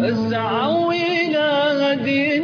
فاسعوا إلى هدي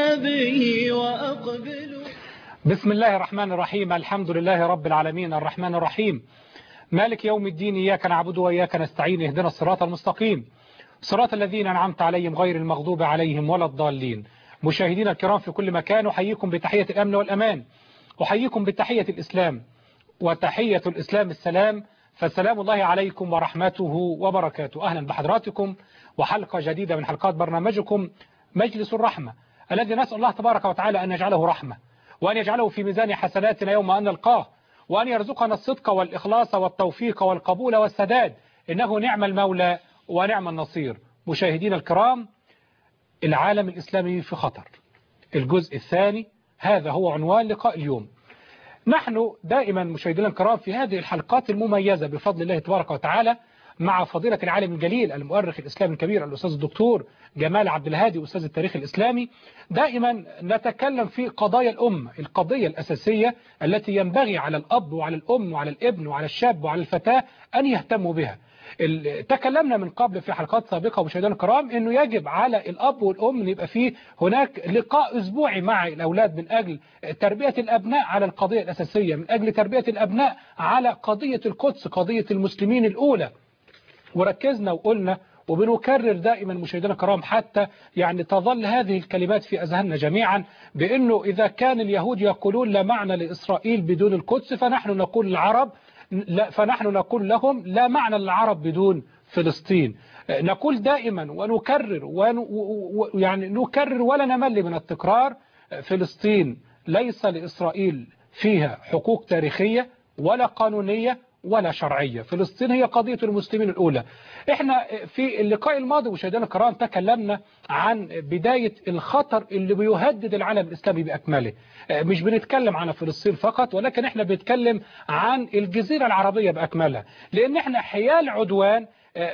النبي وأقبلوا بسم الله الرحمن الرحيم الحمد لله رب العالمين الرحمن الرحيم مالك يوم الدين إياك نعبد وإياك نستعين اهدنا الصراط المستقيم صراط الذين أنعمت عليهم غير المغضوب عليهم ولا الضالين مشاهدينا الكرام في كل مكان أحييكم بتحية الأمن والأمان أحييكم بتحية الإسلام وتحية الإسلام السلام فسلام الله عليكم ورحمته وبركاته أهلا بحضراتكم وحلقة جديدة من حلقات برنامجكم مجلس الرحمة الذي نسأل الله تبارك وتعالى أن يجعله رحمة وأن يجعله في ميزان حسناتنا يوم أن نلقاه وأن يرزقنا الصدق والإخلاص والتوفيق والقبول والسداد إنه نعم المولى ونعم النصير مشاهدينا الكرام العالم الإسلامي في خطر الجزء الثاني هذا هو عنوان لقاء اليوم نحن دائما مشاهدينا الكرام في هذه الحلقات المميزة بفضل الله تبارك وتعالى مع فضيلة العالم الجليل المؤرخ الإسلامي الكبير الأستاذ الدكتور جمال عبد الهادي أستاذ التاريخ الإسلامي دائما نتكلم في قضايا الأمة القضية الأساسية التي ينبغي على الأب وعلى الأم وعلى الابن وعلى الشاب وعلى الفتاة أن يهتموا بها تكلمنا من قبل في حلقات سابقة مشاهدينا الكرام أنه يجب على الأب والأم أن يبقى فيه هناك لقاء أسبوعي مع الأولاد من أجل تربية الأبناء على القضية الأساسية من أجل تربية الأبناء على قضية القدس قضية المسلمين الأولى وركزنا وقلنا وبنكرر دائما مشاهدينا الكرام حتى يعني تظل هذه الكلمات في أذهاننا جميعا بأنه إذا كان اليهود يقولون لا معنى لإسرائيل بدون القدس فنحن نقول العرب لا فنحن نقول لهم لا معنى للعرب بدون فلسطين نقول دائما ونكرر ويعني نكرر ولا نمل من التكرار فلسطين ليس لإسرائيل فيها حقوق تاريخية ولا قانونية ولا شرعية فلسطين هي قضية المسلمين الأولى احنا في اللقاء الماضي مشاهدينا الكرام تكلمنا عن بداية الخطر اللي بيهدد العالم الإسلامي بأكمله مش بنتكلم عن فلسطين فقط ولكن احنا بنتكلم عن الجزيرة العربية بأكملها لأن احنا حيال عدوان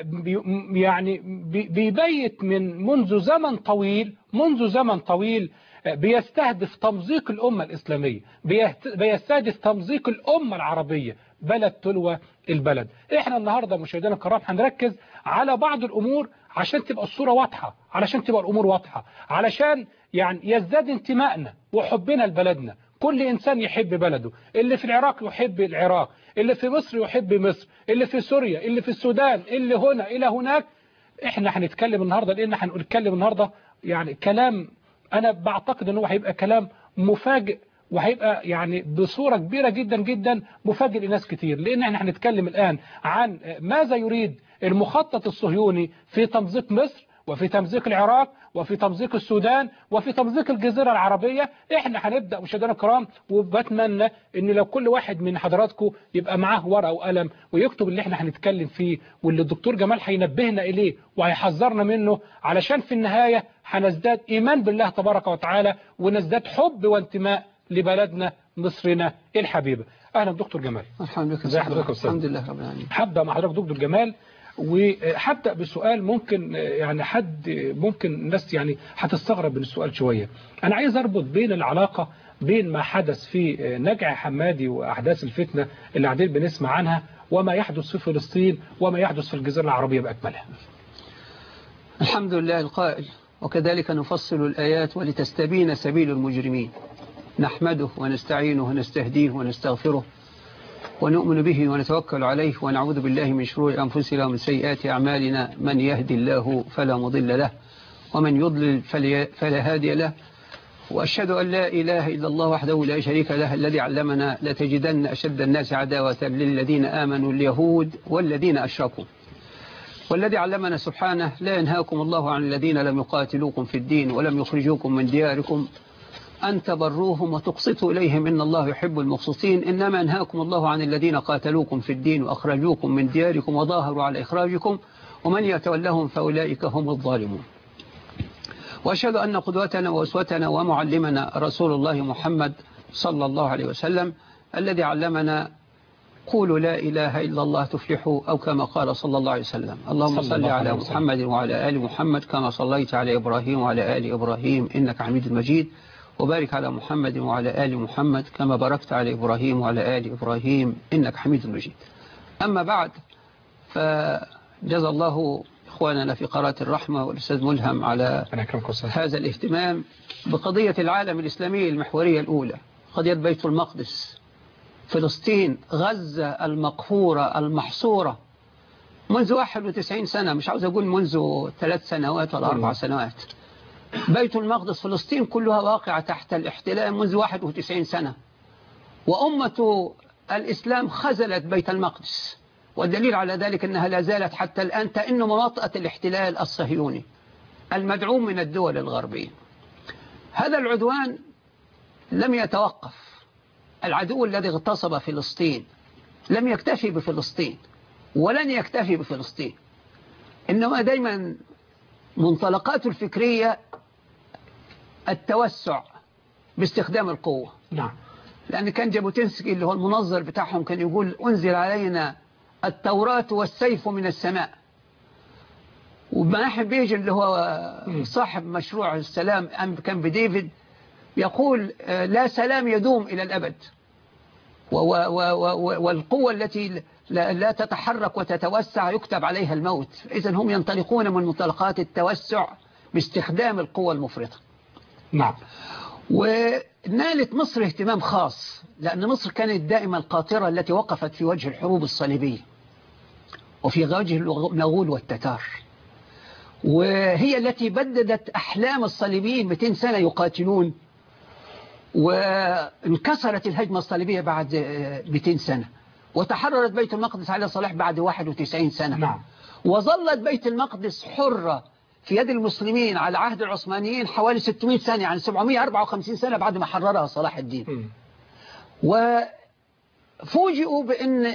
يعني بيبيت من منذ زمن طويل منذ زمن طويل بيستهدف تمزيق الأمة الإسلامية بيستهدف تمزيق الأمة العربية بلد تلوى البلد احنا النهاردة مشاهدينا الكرام هنركز على بعض الأمور عشان تبقى الصورة واضحة علشان تبقى الأمور واضحة علشان يعني يزداد انتمائنا وحبنا لبلدنا كل إنسان يحب بلده اللي في العراق يحب العراق اللي في مصر يحب مصر اللي في سوريا اللي في السودان اللي هنا إلى هناك احنا هنتكلم النهاردة لأن هنتكلم النهاردة يعني كلام أنا بعتقد أنه هيبقى كلام مفاجئ وهيبقى يعني بصورة كبيرة جدا جدا مفاجئ لناس كتير لأن احنا هنتكلم الآن عن ماذا يريد المخطط الصهيوني في تمزيق مصر وفي تمزيق العراق وفي تمزيق السودان وفي تمزيق الجزيرة العربية احنا هنبدأ مشاهدينا الكرام وبتمنى ان لو كل واحد من حضراتكم يبقى معاه ورقة وقلم ويكتب اللي احنا هنتكلم فيه واللي الدكتور جمال هينبهنا اليه وهيحذرنا منه علشان في النهاية هنزداد ايمان بالله تبارك وتعالى ونزداد حب وانتماء لبلدنا مصرنا الحبيبة اهلا دكتور جمال الحمد لله ازي حضرتك الحمد لله رب العالمين هبدا مع حضرتك دكتور جمال وهبدا بسؤال ممكن يعني حد ممكن الناس يعني هتستغرب من السؤال شويه انا عايز اربط بين العلاقه بين ما حدث في نجع حمادي واحداث الفتنه اللي قاعدين بنسمع عنها وما يحدث في فلسطين وما يحدث في الجزيره العربيه باكملها الحمد لله القائل وكذلك نفصل الآيات ولتستبين سبيل المجرمين نحمده ونستعينه ونستهديه ونستغفره ونؤمن به ونتوكل عليه ونعوذ بالله من شرور أنفسنا ومن سيئات أعمالنا من يهدي الله فلا مضل له ومن يضلل فلا هادي له وأشهد أن لا إله إلا الله وحده لا شريك له الذي علمنا لتجدن أشد الناس عداوة للذين آمنوا اليهود والذين أشركوا والذي علمنا سبحانه لا ينهاكم الله عن الذين لم يقاتلوكم في الدين ولم يخرجوكم من دياركم أن تبروهم وتقسطوا إليهم إن الله يحب المقسطين إنما ينهاكم الله عن الذين قاتلوكم في الدين وأخرجوكم من دياركم وظاهروا على إخراجكم ومن يتولهم فأولئك هم الظالمون وأشهد أن قدوتنا وأسوتنا ومعلمنا رسول الله محمد صلى الله عليه وسلم الذي علمنا قولوا لا إله إلا الله تفلحوا أو كما قال صلى الله عليه وسلم اللهم صلى صل الله على عليه وسلم. محمد وعلى آل محمد كما صليت على إبراهيم وعلى آل إبراهيم إنك حميد مجيد وبارك على محمد وعلى آل محمد كما باركت على إبراهيم وعلى آل إبراهيم إنك حميد مجيد أما بعد فجزى الله إخواننا في قناة الرحمة والأستاذ ملهم على أنا أكرمكم أستاذ هذا الاهتمام بقضية العالم الإسلامي المحورية الأولى قضية بيت المقدس فلسطين غزة المقهورة المحصورة منذ 91 سنة مش عاوز أقول منذ ثلاث سنوات ولا أربع سنوات بيت المقدس فلسطين كلها واقعة تحت الاحتلال منذ 91 سنة وأمة الإسلام خزلت بيت المقدس والدليل على ذلك أنها لا زالت حتى الآن تئن مناطقة الاحتلال الصهيوني المدعوم من الدول الغربية هذا العدوان لم يتوقف العدو الذي اغتصب فلسطين لم يكتفي بفلسطين ولن يكتفي بفلسطين إنما دايما منطلقاته الفكرية التوسع باستخدام القوة نعم لأن كان جابوتنسكي اللي هو المنظر بتاعهم كان يقول أنزل علينا التوراة والسيف من السماء ومناحم بيج اللي هو صاحب مشروع السلام كان بديفيد يقول آه، لا سلام يدوم إلى الأبد و- و- و- و- والقوة التي لا لا تتحرك وتتوسع يكتب عليها الموت إذا هم ينطلقون من منطلقات التوسع باستخدام القوة المفرطة نعم ونالت مصر اهتمام خاص لأن مصر كانت دائما القاطرة التي وقفت في وجه الحروب الصليبية وفي وجه المغول والتتار وهي التي بددت أحلام الصليبيين 200 سنة يقاتلون وانكسرت الهجمة الصليبية بعد آه، 200 سنة وتحررت بيت المقدس على صلاح بعد 91 سنة نعم وظلت بيت المقدس حرة في يد المسلمين على عهد العثمانيين حوالي 600 سنة يعني 754 سنة بعد ما حررها صلاح الدين مم. وفوجئوا بأن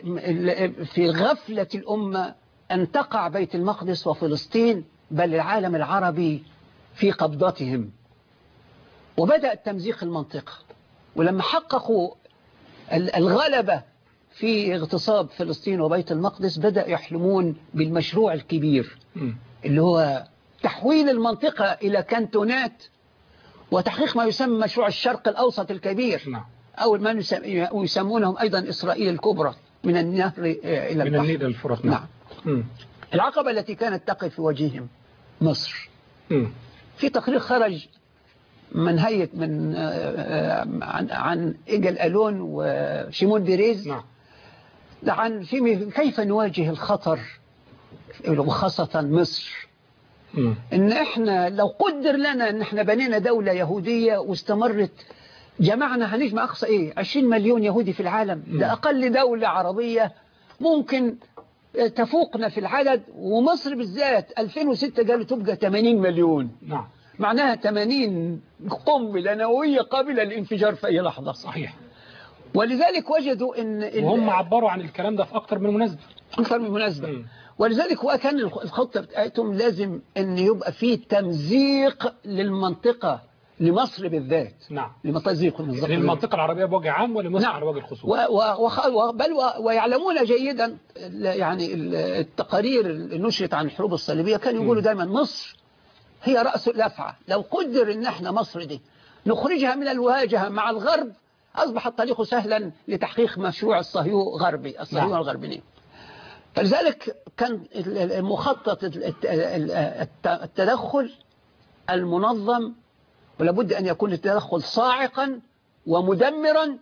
في غفلة الأمة أن تقع بيت المقدس وفلسطين بل العالم العربي في قبضتهم وبدأ تمزيق المنطقة ولما حققوا ال- الغلبة في اغتصاب فلسطين وبيت المقدس بدأ يحلمون بالمشروع الكبير مم. اللي هو تحويل المنطقة إلى كانتونات وتحقيق ما يسمى مشروع الشرق الأوسط الكبير نعم أو ما يسم- يسمونهم أيضا إسرائيل الكبرى من النهر آه، إلى من البحر النيل الفرات نعم مم. العقبة التي كانت تقف في وجههم مصر مم. في تقرير خرج من هيئة من آه، آه، عن عن إيجل ألون وشيمون ديريز نعم عن في كيف نواجه الخطر وخاصة مصر مم. ان احنا لو قدر لنا ان احنا بنينا دولة يهودية واستمرت جمعنا هنجمع اقصى ايه 20 مليون يهودي في العالم ده اقل دولة عربية ممكن تفوقنا في العدد ومصر بالذات 2006 قالوا تبقى 80 مليون نعم معناها 80 قنبلة نووية قابلة للانفجار في اي لحظة صحيح ولذلك وجدوا ان ال- وهم عبروا عن الكلام ده في أكتر من مناسبة أكثر من مناسبة مم. ولذلك هو كان الخ- الخطة بتاعتهم لازم أن يبقى فيه تمزيق للمنطقة لمصر بالذات نعم لمتزيق المنطقة للمنطقة العربية بوجه عام ولمصر نعم. على وجه الخصوص و و وخ- و بل و ويعلمون جيدا ال- يعني ال- التقارير اللي نشرت عن الحروب الصليبية كانوا يقولوا دايما مصر هي رأس الأفعى لو قدر ان احنا مصر دي نخرجها من الواجهة مع الغرب أصبح الطريق سهلا لتحقيق مشروع الصهيو غربي الصهيون نعم. الغربيين فلذلك كان ال- ال- المخطط الت- ال- الت- التدخل المنظم ولابد أن يكون التدخل صاعقا ومدمرا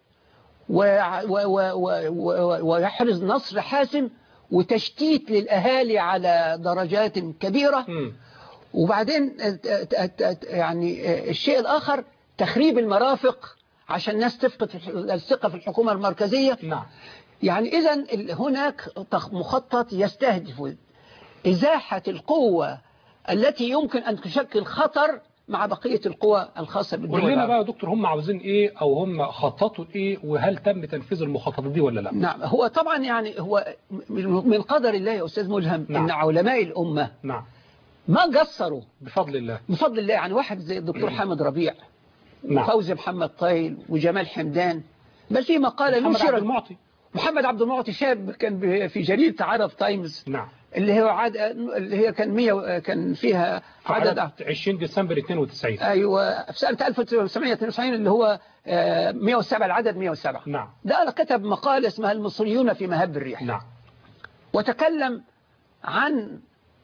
ويع- و- و- و- و- ويحرز نصر حاسم وتشتيت للأهالي على درجات كبيرة مم. وبعدين الت- الت- الت- يعني الشيء الآخر تخريب المرافق عشان الناس تفقد الثقة في الحكومة المركزية نعم يعني إذا هناك تخ- مخطط يستهدف إزاحة القوة التي يمكن أن تشكل خطر مع بقية القوى الخاصة بالدول قول لنا العربية. بقى يا دكتور هم عاوزين ايه او هم خططوا ايه وهل تم تنفيذ المخططات دي ولا لا نعم هو طبعا يعني هو من من قدر الله يا أستاذ ملهم نعم. أن علماء الأمة نعم ما قصروا بفضل الله بفضل الله يعني واحد زي الدكتور حامد ربيع نعم. وفوزي محمد طايل وجمال حمدان بل في مقالة محمد عبد نشرت المعطي محمد عبد المعطي شاب كان ب- في جريدة عرب تايمز نعم اللي هو عاد اللي هي كان 100 كان فيها عدد عدد 20 ديسمبر 92 ايوه في سنه 1992 اللي هو آه، 107 العدد 107 نعم ده كتب مقالة اسمها المصريون في مهب الريح نعم وتكلم عن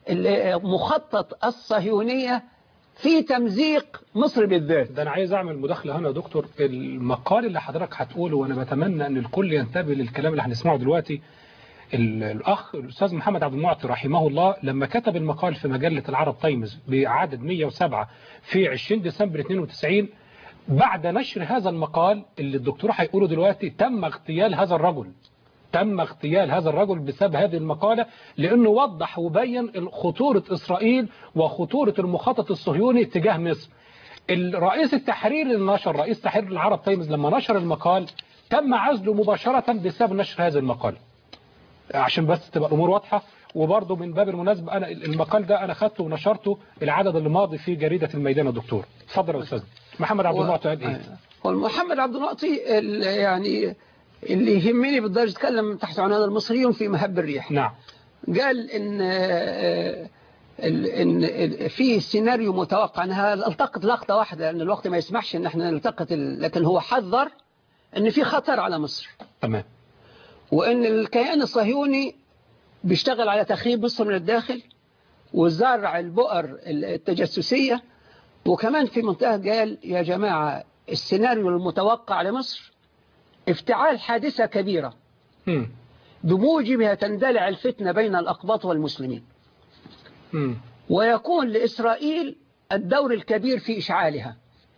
ال- مخطط الصهيونية في تمزيق مصر بالذات ده انا عايز اعمل مداخله هنا يا دكتور المقال اللي حضرتك هتقوله وانا بتمنى ان الكل ينتبه للكلام اللي هنسمعه دلوقتي ال- الاخ الاستاذ محمد عبد المعطي رحمه الله لما كتب المقال في مجله العرب تايمز بعدد 107 في 20 ديسمبر 92 بعد نشر هذا المقال اللي الدكتور هيقوله دلوقتي تم اغتيال هذا الرجل تم اغتيال هذا الرجل بسبب هذه المقالة لأنه وضح وبين خطورة إسرائيل وخطورة المخطط الصهيوني تجاه مصر الرئيس التحرير اللي نشر رئيس تحرير العرب تايمز لما نشر المقال تم عزله مباشرة بسبب نشر هذا المقال عشان بس تبقى الأمور واضحة وبرضه من باب المناسبة أنا المقال ده أنا خدته ونشرته العدد اللي ماضي في جريدة الميدان يا دكتور اتفضل يا أستاذ محمد عبد المعطي قال إيه هو محمد عبد المعطي ال- يعني اللي يهمني بالدرجة يتكلم تحت عنوان المصريون في مهب الريح نعم قال ان آه، ال- ان ال- في سيناريو متوقع انها التقط لقطه واحده لان الوقت ما يسمحش ان احنا نلتقط ال- لكن هو حذر ان في خطر على مصر تمام وان الكيان الصهيوني بيشتغل على تخريب مصر من الداخل وزرع البؤر التجسسيه وكمان في منتهى قال يا جماعه السيناريو المتوقع لمصر افتعال حادثه كبيره مم. بموجبها تندلع الفتنه بين الاقباط والمسلمين مم. ويكون لإسرائيل الدور الكبير في إشعالها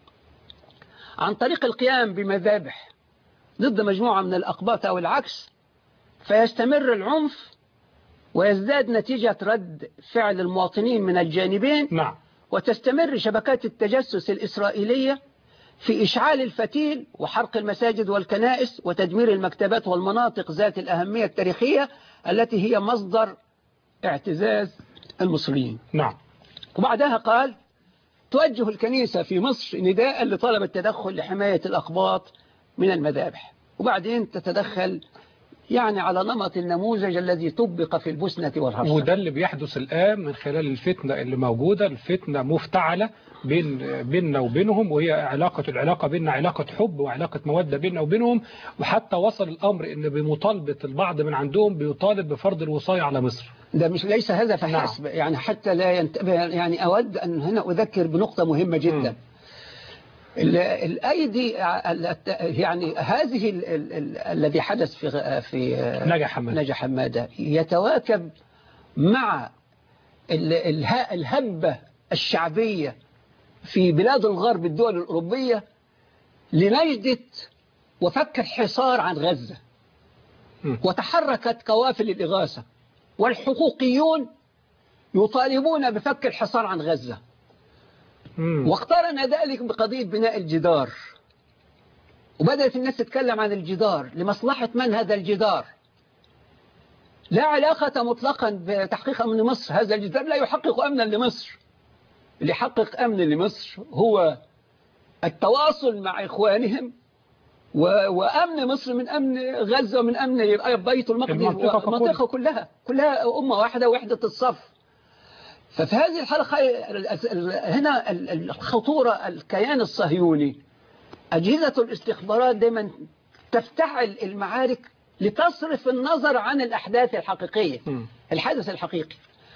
عن طريق القيام بمذابح ضد مجموعة من الأقباط أو العكس فيستمر العنف ويزداد نتيجة رد فعل المواطنين من الجانبين نعم وتستمر شبكات التجسس الإسرائيلية في إشعال الفتيل وحرق المساجد والكنائس وتدمير المكتبات والمناطق ذات الأهمية التاريخية التي هي مصدر اعتزاز المصريين نعم وبعدها قال توجه الكنيسة في مصر نداء لطلب التدخل لحماية الأقباط من المذابح وبعدين تتدخل يعني على نمط النموذج الذي طبق في البوسنة والهرسك وده اللي بيحدث الآن من خلال الفتنة اللي موجودة الفتنة مفتعلة بين بيننا وبينهم وهي علاقة العلاقة بيننا علاقة حب وعلاقة مودة بيننا وبينهم وحتى وصل الأمر إن بمطالبة البعض من عندهم بيطالب بفرض الوصاية على مصر ده مش ليس هذا فحسب يعني حتى لا ينتبه يعني أود أن هنا أذكر بنقطة مهمة جدا مم. ال- الأيدي ال- يعني هذه ال- ال- ال- الذي حدث في في نجا حماد نجا حمادة يتواكب مع ال- اله- الهبة الشعبية في بلاد الغرب الدول الأوروبية لنجدة وفك الحصار عن غزة مم. وتحركت قوافل الإغاثة والحقوقيون يطالبون بفك الحصار عن غزة مم. واقترن ذلك بقضية بناء الجدار وبدأت الناس تتكلم عن الجدار لمصلحة من هذا الجدار لا علاقة مطلقا بتحقيق أمن مصر هذا الجدار لا يحقق أمنا لمصر اللي يحقق أمن لمصر هو التواصل مع إخوانهم و... وأمن مصر من أمن غزة ومن أمن بيت المقدس المنطقة ككل. المنطقة كلها كلها أمة واحدة وحدة الصف ففي هذه الحلقة هنا الخطورة الكيان الصهيوني أجهزة الاستخبارات دايما تفتعل المعارك لتصرف النظر عن الأحداث الحقيقية مم. الحدث الحقيقي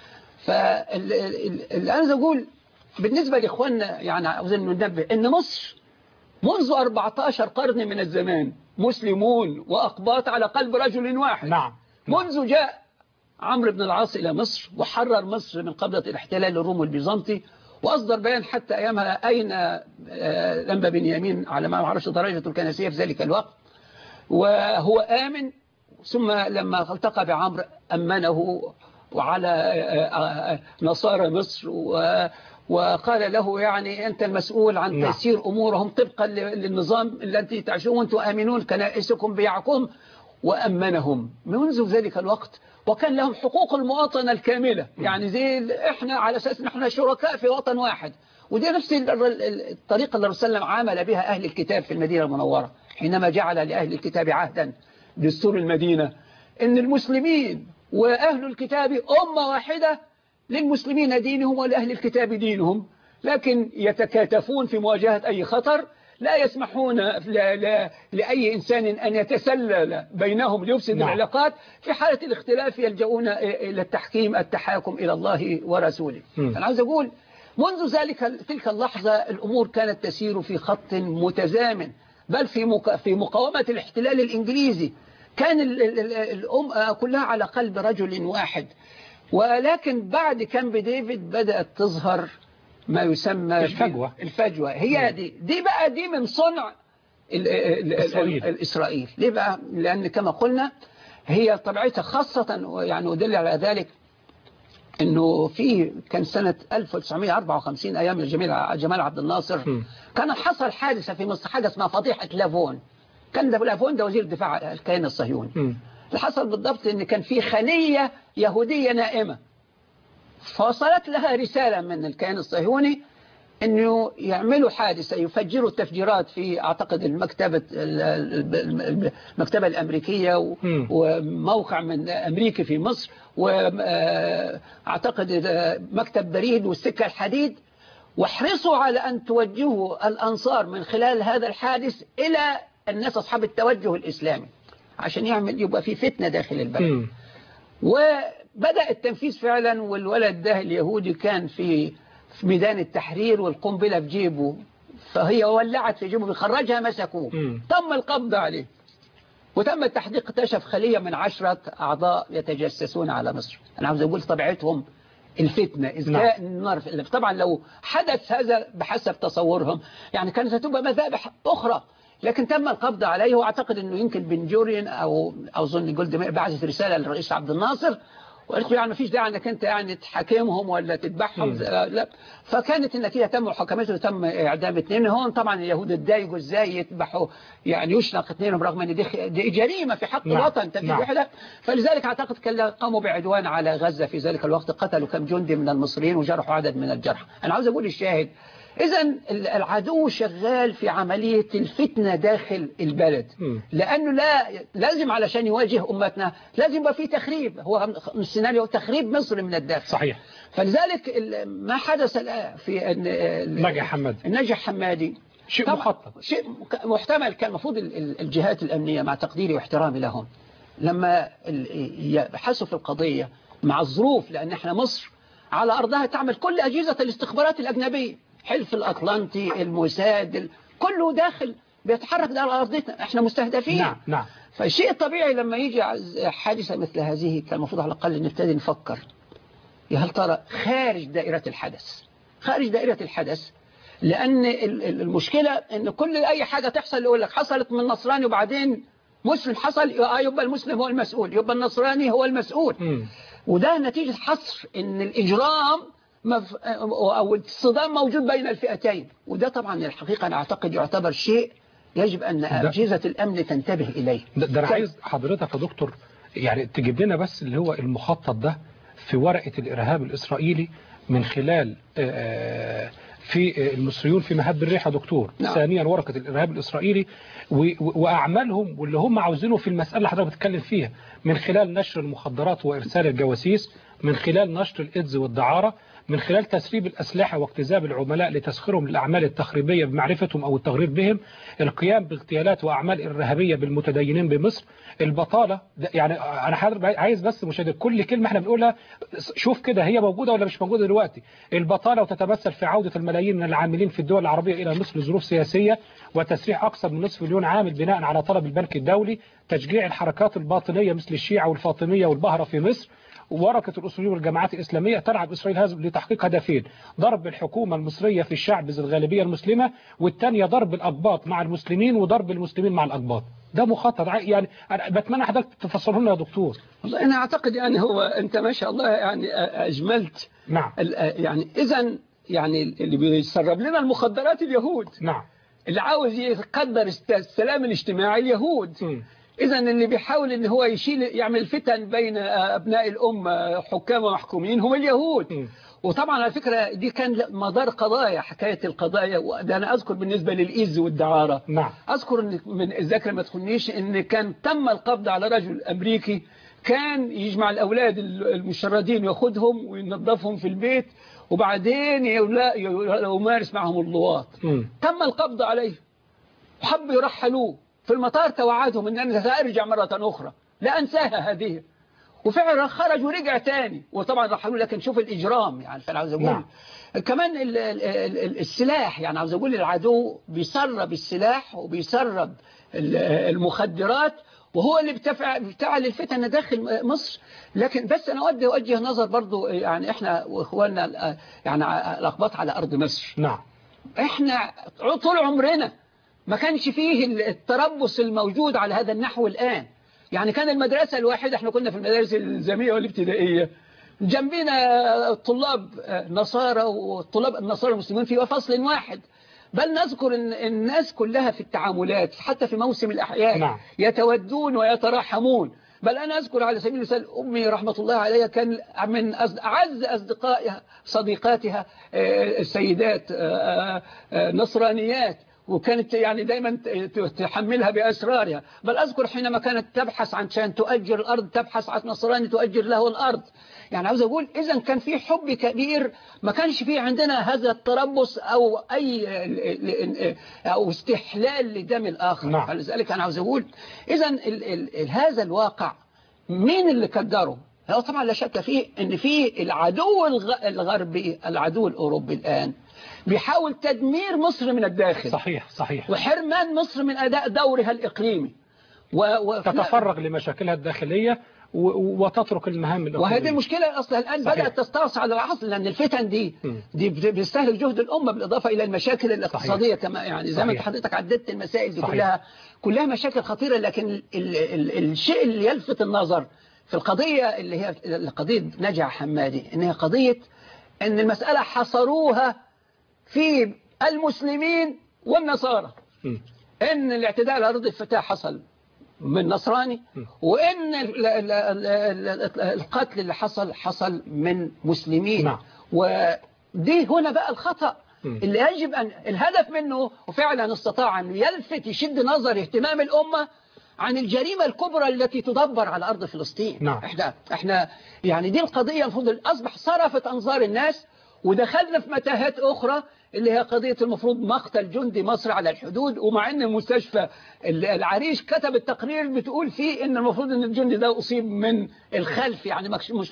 فالآن أقول بالنسبة لإخواننا يعني عاوزين ننبه إن مصر منذ 14 قرن من الزمان مسلمون وأقباط على قلب رجل واحد نعم منذ جاء عمرو بن العاص إلى مصر وحرر مصر من قبضة الاحتلال الرومي البيزنطي وأصدر بيان حتى أيامها أين آه، لمبا بنيامين على ما أعرفش درجته الكنسية في ذلك الوقت وهو آمن ثم لما التقى بعمرو أمنه وعلى آه، آه، نصارى مصر و- وقال له يعني أنت المسؤول عن نعم. تيسير أمورهم طبقا ل- للنظام الذي تعيشون وأنتم آمنون كنائسكم بيعكم وأمنهم منذ ذلك الوقت وكان لهم حقوق المواطنة الكاملة يعني زي ال- إحنا على أساس نحن شركاء في وطن واحد ودي نفس ال- ال- الطريقة اللي الرسول صلى الله عليه وسلم عامل بها أهل الكتاب في المدينة المنورة حينما جعل لأهل الكتاب عهدا دستور المدينة إن المسلمين وأهل الكتاب أمة واحدة للمسلمين دينهم ولأهل الكتاب دينهم لكن يتكاتفون في مواجهة أي خطر لا يسمحون لا لا لأي إنسان أن يتسلل بينهم ليفسد نعم. العلاقات في حالة الاختلاف يلجؤون إلى التحكيم التحاكم إلى الله ورسوله مم. أنا عاوز أقول منذ ذلك تلك اللحظة الأمور كانت تسير في خط متزامن بل في مك- في مقاومة الاحتلال الإنجليزي كان ال- ال- ال- الأم كلها على قلب رجل واحد ولكن بعد كامب ديفيد بدأت تظهر ما يسمى الفجوة. ب- الفجوة هي دي دي بقى دي من صنع ال- ال- ال- إسرائيل. الإسرائيل ليه بقى لأن كما قلنا هي طبيعتها خاصة يعني أدل على ذلك انه في كان سنة 1954 ايام الجميل جمال عبد الناصر م. كان حصل حادثة في مصر حاجة اسمها فضيحة لافون كان ده لافون ده وزير الدفاع الكيان الصهيوني مم. اللي حصل بالضبط ان كان في خلية يهودية نائمة فوصلت لها رسالة من الكيان الصهيوني انه يعملوا حادثة يفجروا التفجيرات في اعتقد المكتبة ال- ال- المكتبة الامريكية و- مم. وموقع من امريكي في مصر واعتقد مكتب بريد والسكة الحديد واحرصوا على ان توجهوا الانصار من خلال هذا الحادث الى الناس اصحاب التوجه الاسلامي عشان يعمل يبقى في فتنة داخل البلد مم. وبدأ التنفيذ فعلا والولد ده اليهودي كان في في ميدان التحرير والقنبلة في جيبه فهي ولعت في جيبه بيخرجها مسكوه مم. تم القبض عليه وتم التحقيق اكتشف خلية من عشرة أعضاء يتجسسون على مصر أنا عاوز أقول طبيعتهم الفتنة إزكاء النار طبعا لو حدث هذا بحسب تصورهم يعني كانت هتبقى مذابح أخرى لكن تم القبض عليه واعتقد انه يمكن بن جوريان او او اظن جولد مائر بعثت رساله للرئيس عبد الناصر وقالت له يعني مفيش داعي انك انت يعني تحاكمهم ولا تذبحهم مم. آه، لا فكانت النتيجه تم محاكمته وتم اعدام اثنين هون طبعا اليهود اتضايقوا ازاي يذبحوا يعني يشنق اثنينهم رغم ان دي, خ- دي جريمه في حق نعم. الوطن تفجير نعم. وحده فلذلك اعتقد كان قاموا بعدوان على غزه في ذلك الوقت قتلوا كم جندي من المصريين وجرحوا عدد من الجرحى انا عاوز اقول الشاهد إذا العدو شغال في عملية الفتنة داخل البلد مم. لأنه لا لازم علشان يواجه أمتنا لازم يبقى في تخريب هو السيناريو تخريب مصر من الداخل صحيح فلذلك ال- ما حدث الآن في أن- ال- نجح حماد النجح حمادي شيء طبعاً مخطط شيء مك- محتمل كان المفروض ال- ال- الجهات الأمنية مع تقديري واحترامي لهم لما ال- يبحثوا في القضية مع الظروف لأن احنا مصر على أرضها تعمل كل أجهزة الاستخبارات الأجنبية حلف الأطلنطي الموساد ال- كله داخل بيتحرك ده على أرضنا احنا مستهدفين نعم نعم فالشيء الطبيعي لما يجي عز- حادثة مثل هذه كان المفروض على الأقل نبتدي نفكر يا هل ترى خارج دائرة الحدث خارج دائرة الحدث لأن ال- ال- المشكلة أن كل أي حاجة تحصل يقول لك حصلت من نصراني وبعدين مسلم حصل آه يبقى المسلم هو المسؤول يبقى النصراني هو المسؤول مم. وده نتيجة حصر ان الإجرام مف... أو الصدام موجود بين الفئتين وده طبعا الحقيقة أنا أعتقد يعتبر شيء يجب أن أجهزة الأمن تنتبه إليه ده, ده انا كم- عايز حضرتك يا دكتور يعني تجيب لنا بس اللي هو المخطط ده في ورقة الإرهاب الإسرائيلي من خلال آه، في آه، المصريون في مهب الريح يا دكتور نعم. ثانيا ورقة الإرهاب الإسرائيلي و- و- وأعمالهم واللي هم عاوزينه في المسألة اللي حضرتك بتتكلم فيها من خلال نشر المخدرات وإرسال الجواسيس من خلال نشر الإيدز والدعارة من خلال تسريب الأسلحة واجتذاب العملاء لتسخيرهم للأعمال التخريبية بمعرفتهم أو التغرير بهم القيام باغتيالات وأعمال إرهابية بالمتدينين بمصر البطالة ده يعني أنا حضرتك عايز بس مشاهد كل كلمة احنا بنقولها شوف كده هي موجودة ولا مش موجودة دلوقتي البطالة وتتمثل في عودة الملايين من العاملين في الدول العربية إلى مصر لظروف سياسية وتسريح أكثر من نصف مليون عامل بناء على طلب البنك الدولي تشجيع الحركات الباطنية مثل الشيعة والفاطمية والبهرة في مصر ورقة الأصولية والجماعات الإسلامية تلعب إسرائيل هذا لتحقيق هدفين ضرب الحكومة المصرية في الشعب ذي الغالبية المسلمة والثانية ضرب الأقباط مع المسلمين وضرب المسلمين مع الأقباط ده مخطط ع- يعني أنا بتمنى حضرتك تفسره لنا يا دكتور والله أنا أعتقد يعني هو أنت ما شاء الله يعني أجملت نعم ال- يعني إذا يعني اللي بيسرب لنا المخدرات اليهود نعم اللي عاوز يقدر است- السلام الاجتماعي اليهود مم. إذا اللي بيحاول إن هو يشيل يعمل فتن بين أبناء الأمة حكام ومحكومين هم اليهود مم. وطبعا على فكرة دي كان مدار قضايا حكاية القضايا وده أنا أذكر بالنسبة للإيز والدعارة نعم أذكر إن من الذاكرة ما تخنيش إن كان تم القبض على رجل أمريكي كان يجمع الأولاد المشردين وياخدهم وينظفهم في البيت وبعدين يولا- يمارس معهم اللواط مم. تم القبض عليه وحبوا يرحلوه في المطار توعدهم ان انا سارجع مرة اخرى لا انساها هذه وفعلا خرج ورجع تاني وطبعا رحلوه لكن شوف الاجرام يعني فانا عاوز اقول نعم. كمان ال- ال- ال- السلاح يعني عاوز اقول العدو بيسرب السلاح وبيسرب ال- المخدرات وهو اللي بتفع- بتفعل الفتن داخل مصر لكن بس انا اودي اوجه نظر برضو يعني احنا واخواننا يعني الاقباط على ارض مصر نعم احنا طول عمرنا ما كانش فيه التربص الموجود على هذا النحو الآن يعني كان المدرسة الواحدة احنا كنا في المدارس الزامية والابتدائية جنبنا طلاب نصارى والطلاب النصارى المسلمين في فصل واحد بل نذكر ان الناس كلها في التعاملات حتى في موسم الأحياء نعم. يتودون ويتراحمون بل أنا أذكر على سبيل المثال أمي رحمة الله عليها كان من أصد- أعز أصدقائها صديقاتها آه، السيدات آه، آه، نصرانيات وكانت يعني دايما ت- تحملها بأسرارها بل أذكر حينما كانت تبحث عن شان تؤجر الأرض تبحث عن نصراني تؤجر له الأرض يعني عاوز أقول إذا كان في حب كبير ما كانش في عندنا هذا التربص أو أي أو استحلال لدم الآخر نعم. فلذلك أنا عاوز أقول إذا ال ال ال هذا الواقع مين اللي كدره هو طبعا لا شك فيه ان في العدو الغ- الغربي العدو الأوروبي الآن بيحاول تدمير مصر من الداخل صحيح صحيح وحرمان مصر من أداء دورها الإقليمي و... و... تتفرغ لمشاكلها الداخلية و- وتترك المهام الأخرى وهذه المشكلة أصلا الآن صحيح. بدأت تستعصي على العصر لأن الفتن دي مم. دي بت- بيستهلك جهد الأمة بالإضافة إلى المشاكل الاقتصادية كما يعني زي ما انت صحيح. حضرتك عددت المسائل دي صحيح. كلها كلها مشاكل خطيرة لكن ال ال ال الشيء اللي يلفت النظر في القضية اللي هي قضية نجع حمادي إن هي قضية إن المسألة حصروها في المسلمين والنصارى مم. ان الاعتداء على ارض الفتاة حصل من نصراني وان ال- ال- ال- ال- القتل اللي حصل حصل من مسلمين نعم. ودي هنا بقى الخطأ مم. اللي يجب أن الهدف منه وفعلا استطاع أن يلفت يشد نظر اهتمام الأمة عن الجريمة الكبرى التي تدبر على أرض فلسطين نعم. احنا احنا يعني دي القضية المفروض أصبح صرفت أنظار الناس ودخلنا في متاهات أخرى اللي هي قضية المفروض مقتل جندي مصر على الحدود ومع أن مستشفى العريش كتب التقرير بتقول فيه أن المفروض أن الجندي ده أصيب من الخلف يعني مش مش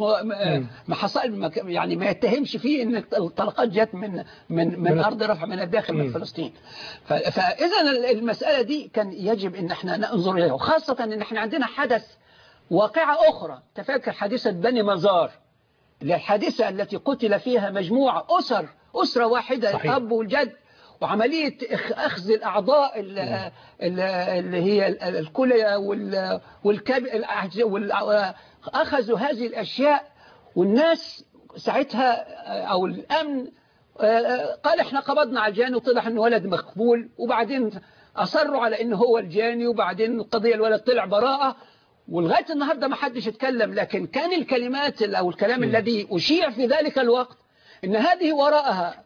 ما حصل ما ك- يعني ما يتهمش فيه أن الطلقات جت من من من من- أرض رفح من الداخل من مم. فلسطين ف- فإذا المسألة دي كان يجب أن احنا ننظر إليها وخاصة أن احنا عندنا حدث واقعة أخرى تفكر حادثة بني مزار اللي هي الحادثة التي قتل فيها مجموعة أسر أسرة واحدة صحيح. الأب والجد وعملية إخ- أخذ الأعضاء ال- ال- اللي هي ال- الكلى وال- والكب الأعج- وال- أخذوا هذه الأشياء والناس ساعتها أو الأمن آه، قال احنا قبضنا على الجاني وطلع انه ولد مقبول وبعدين اصروا على انه هو الجاني وبعدين القضيه الولد طلع براءه ولغايه النهارده ما حدش اتكلم لكن كان الكلمات ال- او الكلام الذي اشيع في ذلك الوقت ان هذه وراءها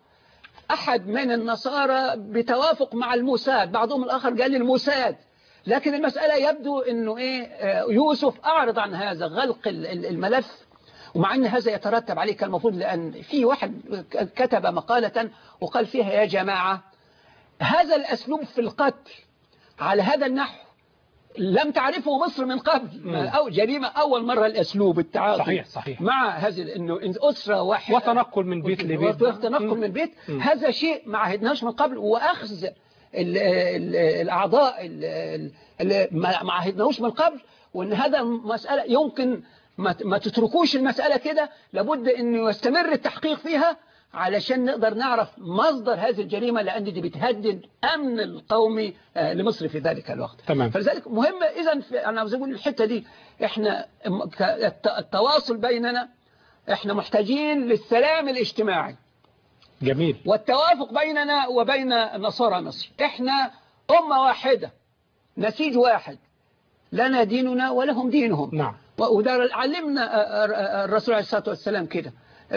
احد من النصارى بتوافق مع الموساد بعضهم الاخر قال الموساد لكن المساله يبدو انه ايه آه، يوسف اعرض عن هذا غلق ال- ال- الملف ومع ان هذا يترتب عليه كان المفروض لان في واحد ك- كتب مقاله وقال فيها يا جماعه هذا الاسلوب في القتل على هذا النحو لم تعرفه مصر من قبل مم. أو جريمة أول مرة الأسلوب التعاطي صحيح، صحيح. مع هذه إنه إن أسرة واحدة وتنقل من بيت لبيت. وتنقل مم. من بيت مم. هذا شيء ما عهدناش من قبل وأخذ ال- ال- الأعضاء ال- اللي ما ما عهدناهوش من قبل وإن هذا مسألة يمكن ما ت- ما تتركوش المسألة كده لابد إنه يستمر التحقيق فيها علشان نقدر نعرف مصدر هذه الجريمة لأن دي بتهدد أمن القومي آه، لمصر في ذلك الوقت تمام. فلذلك مهم إذا في- أنا عاوز أقول الحتة دي إحنا م- ك- الت- التواصل بيننا إحنا محتاجين للسلام الاجتماعي جميل والتوافق بيننا وبين نصارى مصر إحنا أمة واحدة نسيج واحد لنا ديننا ولهم دينهم نعم وده علمنا الرسول عليه الصلاة والسلام كده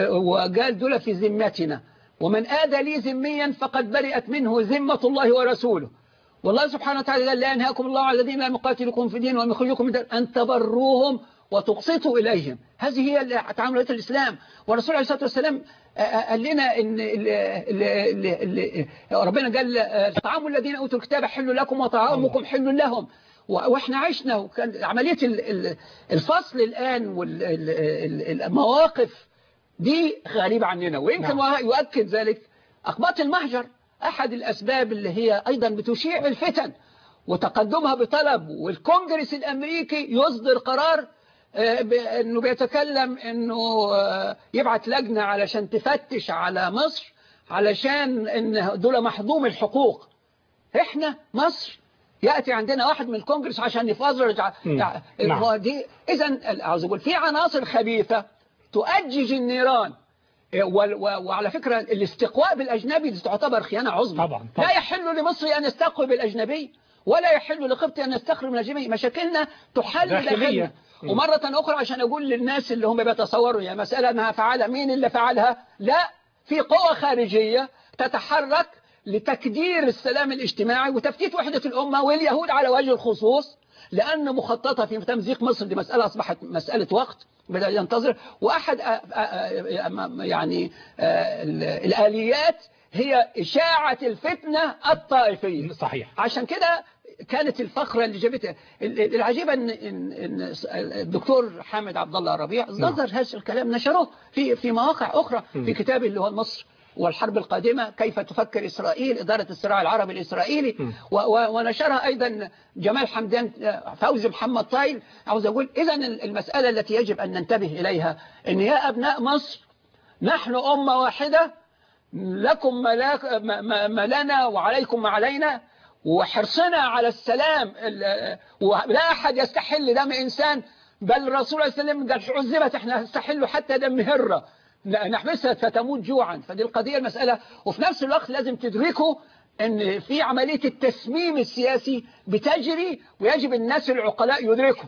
وقال دول في ذمتنا ومن آذى لي ذميا فقد برئت منه ذمة الله ورسوله والله سبحانه وتعالى قال لا ينهاكم الله على الذين لم يقاتلكم في دين ولم يخرجوكم من دين أن تبروهم وتقسطوا إليهم هذه هي تعاملات الإسلام والرسول عليه الصلاة والسلام آه، آه، قال لنا ان ال- ال- ال- ال- ربنا قال آه، طعام الذين اوتوا الكتاب حل لكم وطعامكم حل لهم و- واحنا عشنا وكان عمليه ال- ال- الفصل الان والمواقف دي غريبه عننا ويمكن نعم. يؤكد ذلك اقباط المهجر احد الاسباب اللي هي ايضا بتشيع الفتن وتقدمها بطلب والكونجرس الامريكي يصدر قرار آه، ب- انه بيتكلم انه آه، يبعت لجنه علشان تفتش على مصر علشان ان دول محظوم الحقوق احنا مصر ياتي عندنا واحد من الكونجرس عشان يفرج ع- مم. تع- نعم. هو دي اذا عاوز اقول في عناصر خبيثه تؤجج النيران إيه، وال- و- وعلى فكرة الاستقواء بالأجنبي دي تعتبر خيانة عظمى طبعاً، طبعاً. لا يحل لمصري أن يستقوي بالأجنبي ولا يحل لقبطي أن يستقر من الأجنبي مشاكلنا تحل داخلية. داخلنا مم. ومرة أخرى عشان أقول للناس اللي هم بيتصوروا يا مسألة أنها فعلها مين اللي فعلها لا في قوة خارجية تتحرك لتكدير السلام الاجتماعي وتفتيت وحدة الأمة واليهود على وجه الخصوص لأن مخططة في تمزيق مصر دي مسألة أصبحت مسألة وقت بدأ ينتظر وأحد آ- آ- آ- يعني آ، ال- الآليات هي إشاعة الفتنة الطائفية صحيح عشان كده كانت الفقرة اللي جابتها ال- العجيبة ان ان ان الدكتور حامد عبد الله ربيع نظر هذا الكلام نشره في في مواقع اخرى في كتابه اللي هو مصر والحرب القادمة كيف تفكر إسرائيل إدارة الصراع العربي الإسرائيلي و- و- ونشرها أيضا جمال حمدان فوزي محمد طايل عاوز أقول إذا المسألة التي يجب أن ننتبه إليها أن يا أبناء مصر نحن أمة واحدة لكم ما لا- ما- ما ما لنا وعليكم ما علينا وحرصنا على السلام ال- ولا أحد يستحل دم إنسان بل الرسول عليه السلام قال عذبت احنا نستحل حتى دم هرة نحبسها فتموت جوعا فدي القضية المسألة وفي نفس الوقت لازم تدركوا ان في عملية التسميم السياسي بتجري ويجب الناس العقلاء يدركوا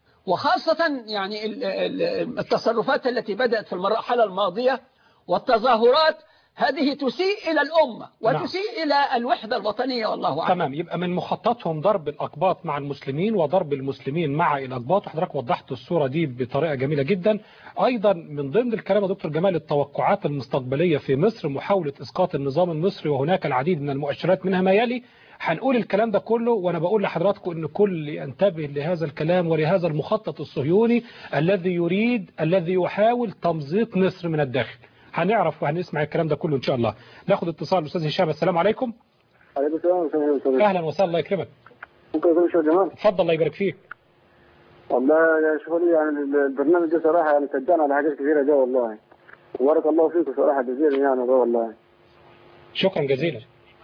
وخاصة يعني ال- ال- التصرفات التي بدأت في المرحلة الماضية والتظاهرات هذه تسيء إلى الأمة وتسيء إلى الوحدة الوطنية والله أعلم تمام يبقى من مخططهم ضرب الأقباط مع المسلمين وضرب المسلمين مع الأقباط وحضرتك وضحت الصورة دي بطريقة جميلة جدا أيضا من ضمن الكلام يا دكتور جمال التوقعات المستقبلية في مصر محاولة إسقاط النظام المصري وهناك العديد من المؤشرات منها ما يلي هنقول الكلام ده كله وأنا بقول لحضراتكم أن كل ينتبه لهذا الكلام ولهذا المخطط الصهيوني الذي يريد الذي يحاول تمزيق مصر من الداخل هنعرف وهنسمع الكلام ده كله إن شاء الله ناخد اتصال الأستاذ هشام السلام عليكم عليكم السلام ورحمة الله وبركاته. أهلا وسهلا الله يكرمك ممكن أقول شو جمال؟ اتفضل الله يبارك فيك والله يا شغلي يعني البرنامج ده صراحة يعني شجعنا على حاجات كثيرة ده والله. وبارك الله فيكم صراحة جزيلا يعني ده والله. شكرا جزيلا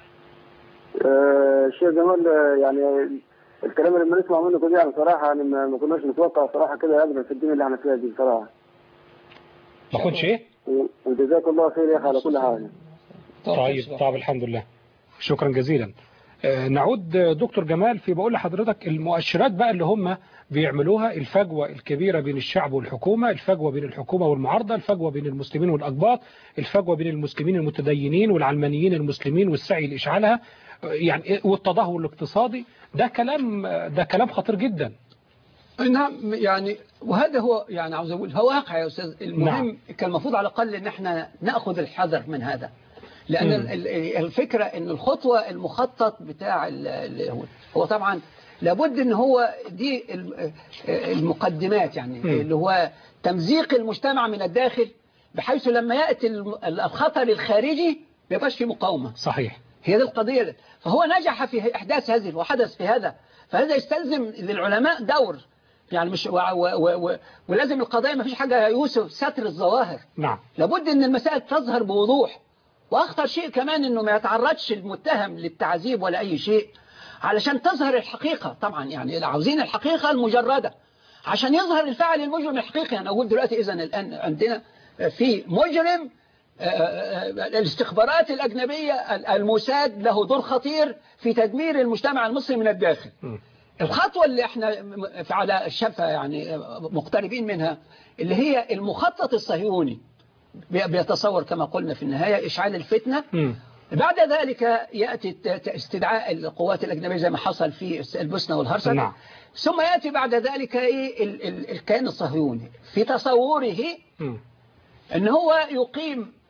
آه، الشيخ جمال آه، يعني الكلام اللي بنسمع منه كده يعني صراحة يعني ما ما كناش نتوقع صراحة كده أبدا في الدنيا اللي احنا فيها دي صراحة. ما كنتش ايه و- وجزاك الله خير يا أخي على كل حاجة. طيب طيب الحمد لله شكرا جزيلا آه، نعود آه، دكتور جمال في بقول لحضرتك المؤشرات بقى اللي هم بيعملوها الفجوة الكبيرة بين الشعب والحكومة الفجوة بين الحكومة والمعارضة الفجوة بين المسلمين والأقباط الفجوة بين المسلمين المتدينين والعلمانيين المسلمين والسعي لإشعالها آه، يعني إيه- والتدهور الاقتصادي ده كلام آه، ده كلام خطير جدا نعم يعني وهذا هو يعني عاوز اقول هو واقع يا استاذ المهم نعم. كان المفروض على الاقل ان احنا ناخذ الحذر من هذا لان مم. ال- ال- الفكره ان الخطوه المخطط بتاع ال- اليهود هو طبعا لابد ان هو دي ال- المقدمات يعني مم. اللي هو تمزيق المجتمع من الداخل بحيث لما ياتي الم- الخطر الخارجي ما يبقاش في مقاومه صحيح هي دي القضية فهو نجح في إحداث هذه وحدث في هذا فهذا يستلزم للعلماء دور يعني مش و و و و ولازم القضية ما فيش حاجة يا يوسف ستر الظواهر نعم لابد ان المسائل تظهر بوضوح واخطر شيء كمان انه ما يتعرضش المتهم للتعذيب ولا اي شيء علشان تظهر الحقيقة طبعا يعني عاوزين الحقيقة المجردة عشان يظهر الفعل المجرم الحقيقي انا اقول دلوقتي اذا الان عندنا في مجرم آه، آه، الاستخبارات الأجنبية الموساد له دور خطير في تدمير المجتمع المصري من الداخل مم. الخطوة اللي احنا م- على الشفة يعني مقتربين منها اللي هي المخطط الصهيوني بي- بيتصور كما قلنا في النهاية إشعال الفتنة مم. بعد ذلك يأتي الت- ت- استدعاء القوات الأجنبية زي ما حصل في البوسنة والهرسك نعم. ثم يأتي بعد ذلك إيه ال- ال- الكيان الصهيوني في تصوره مم. ان هو يقيم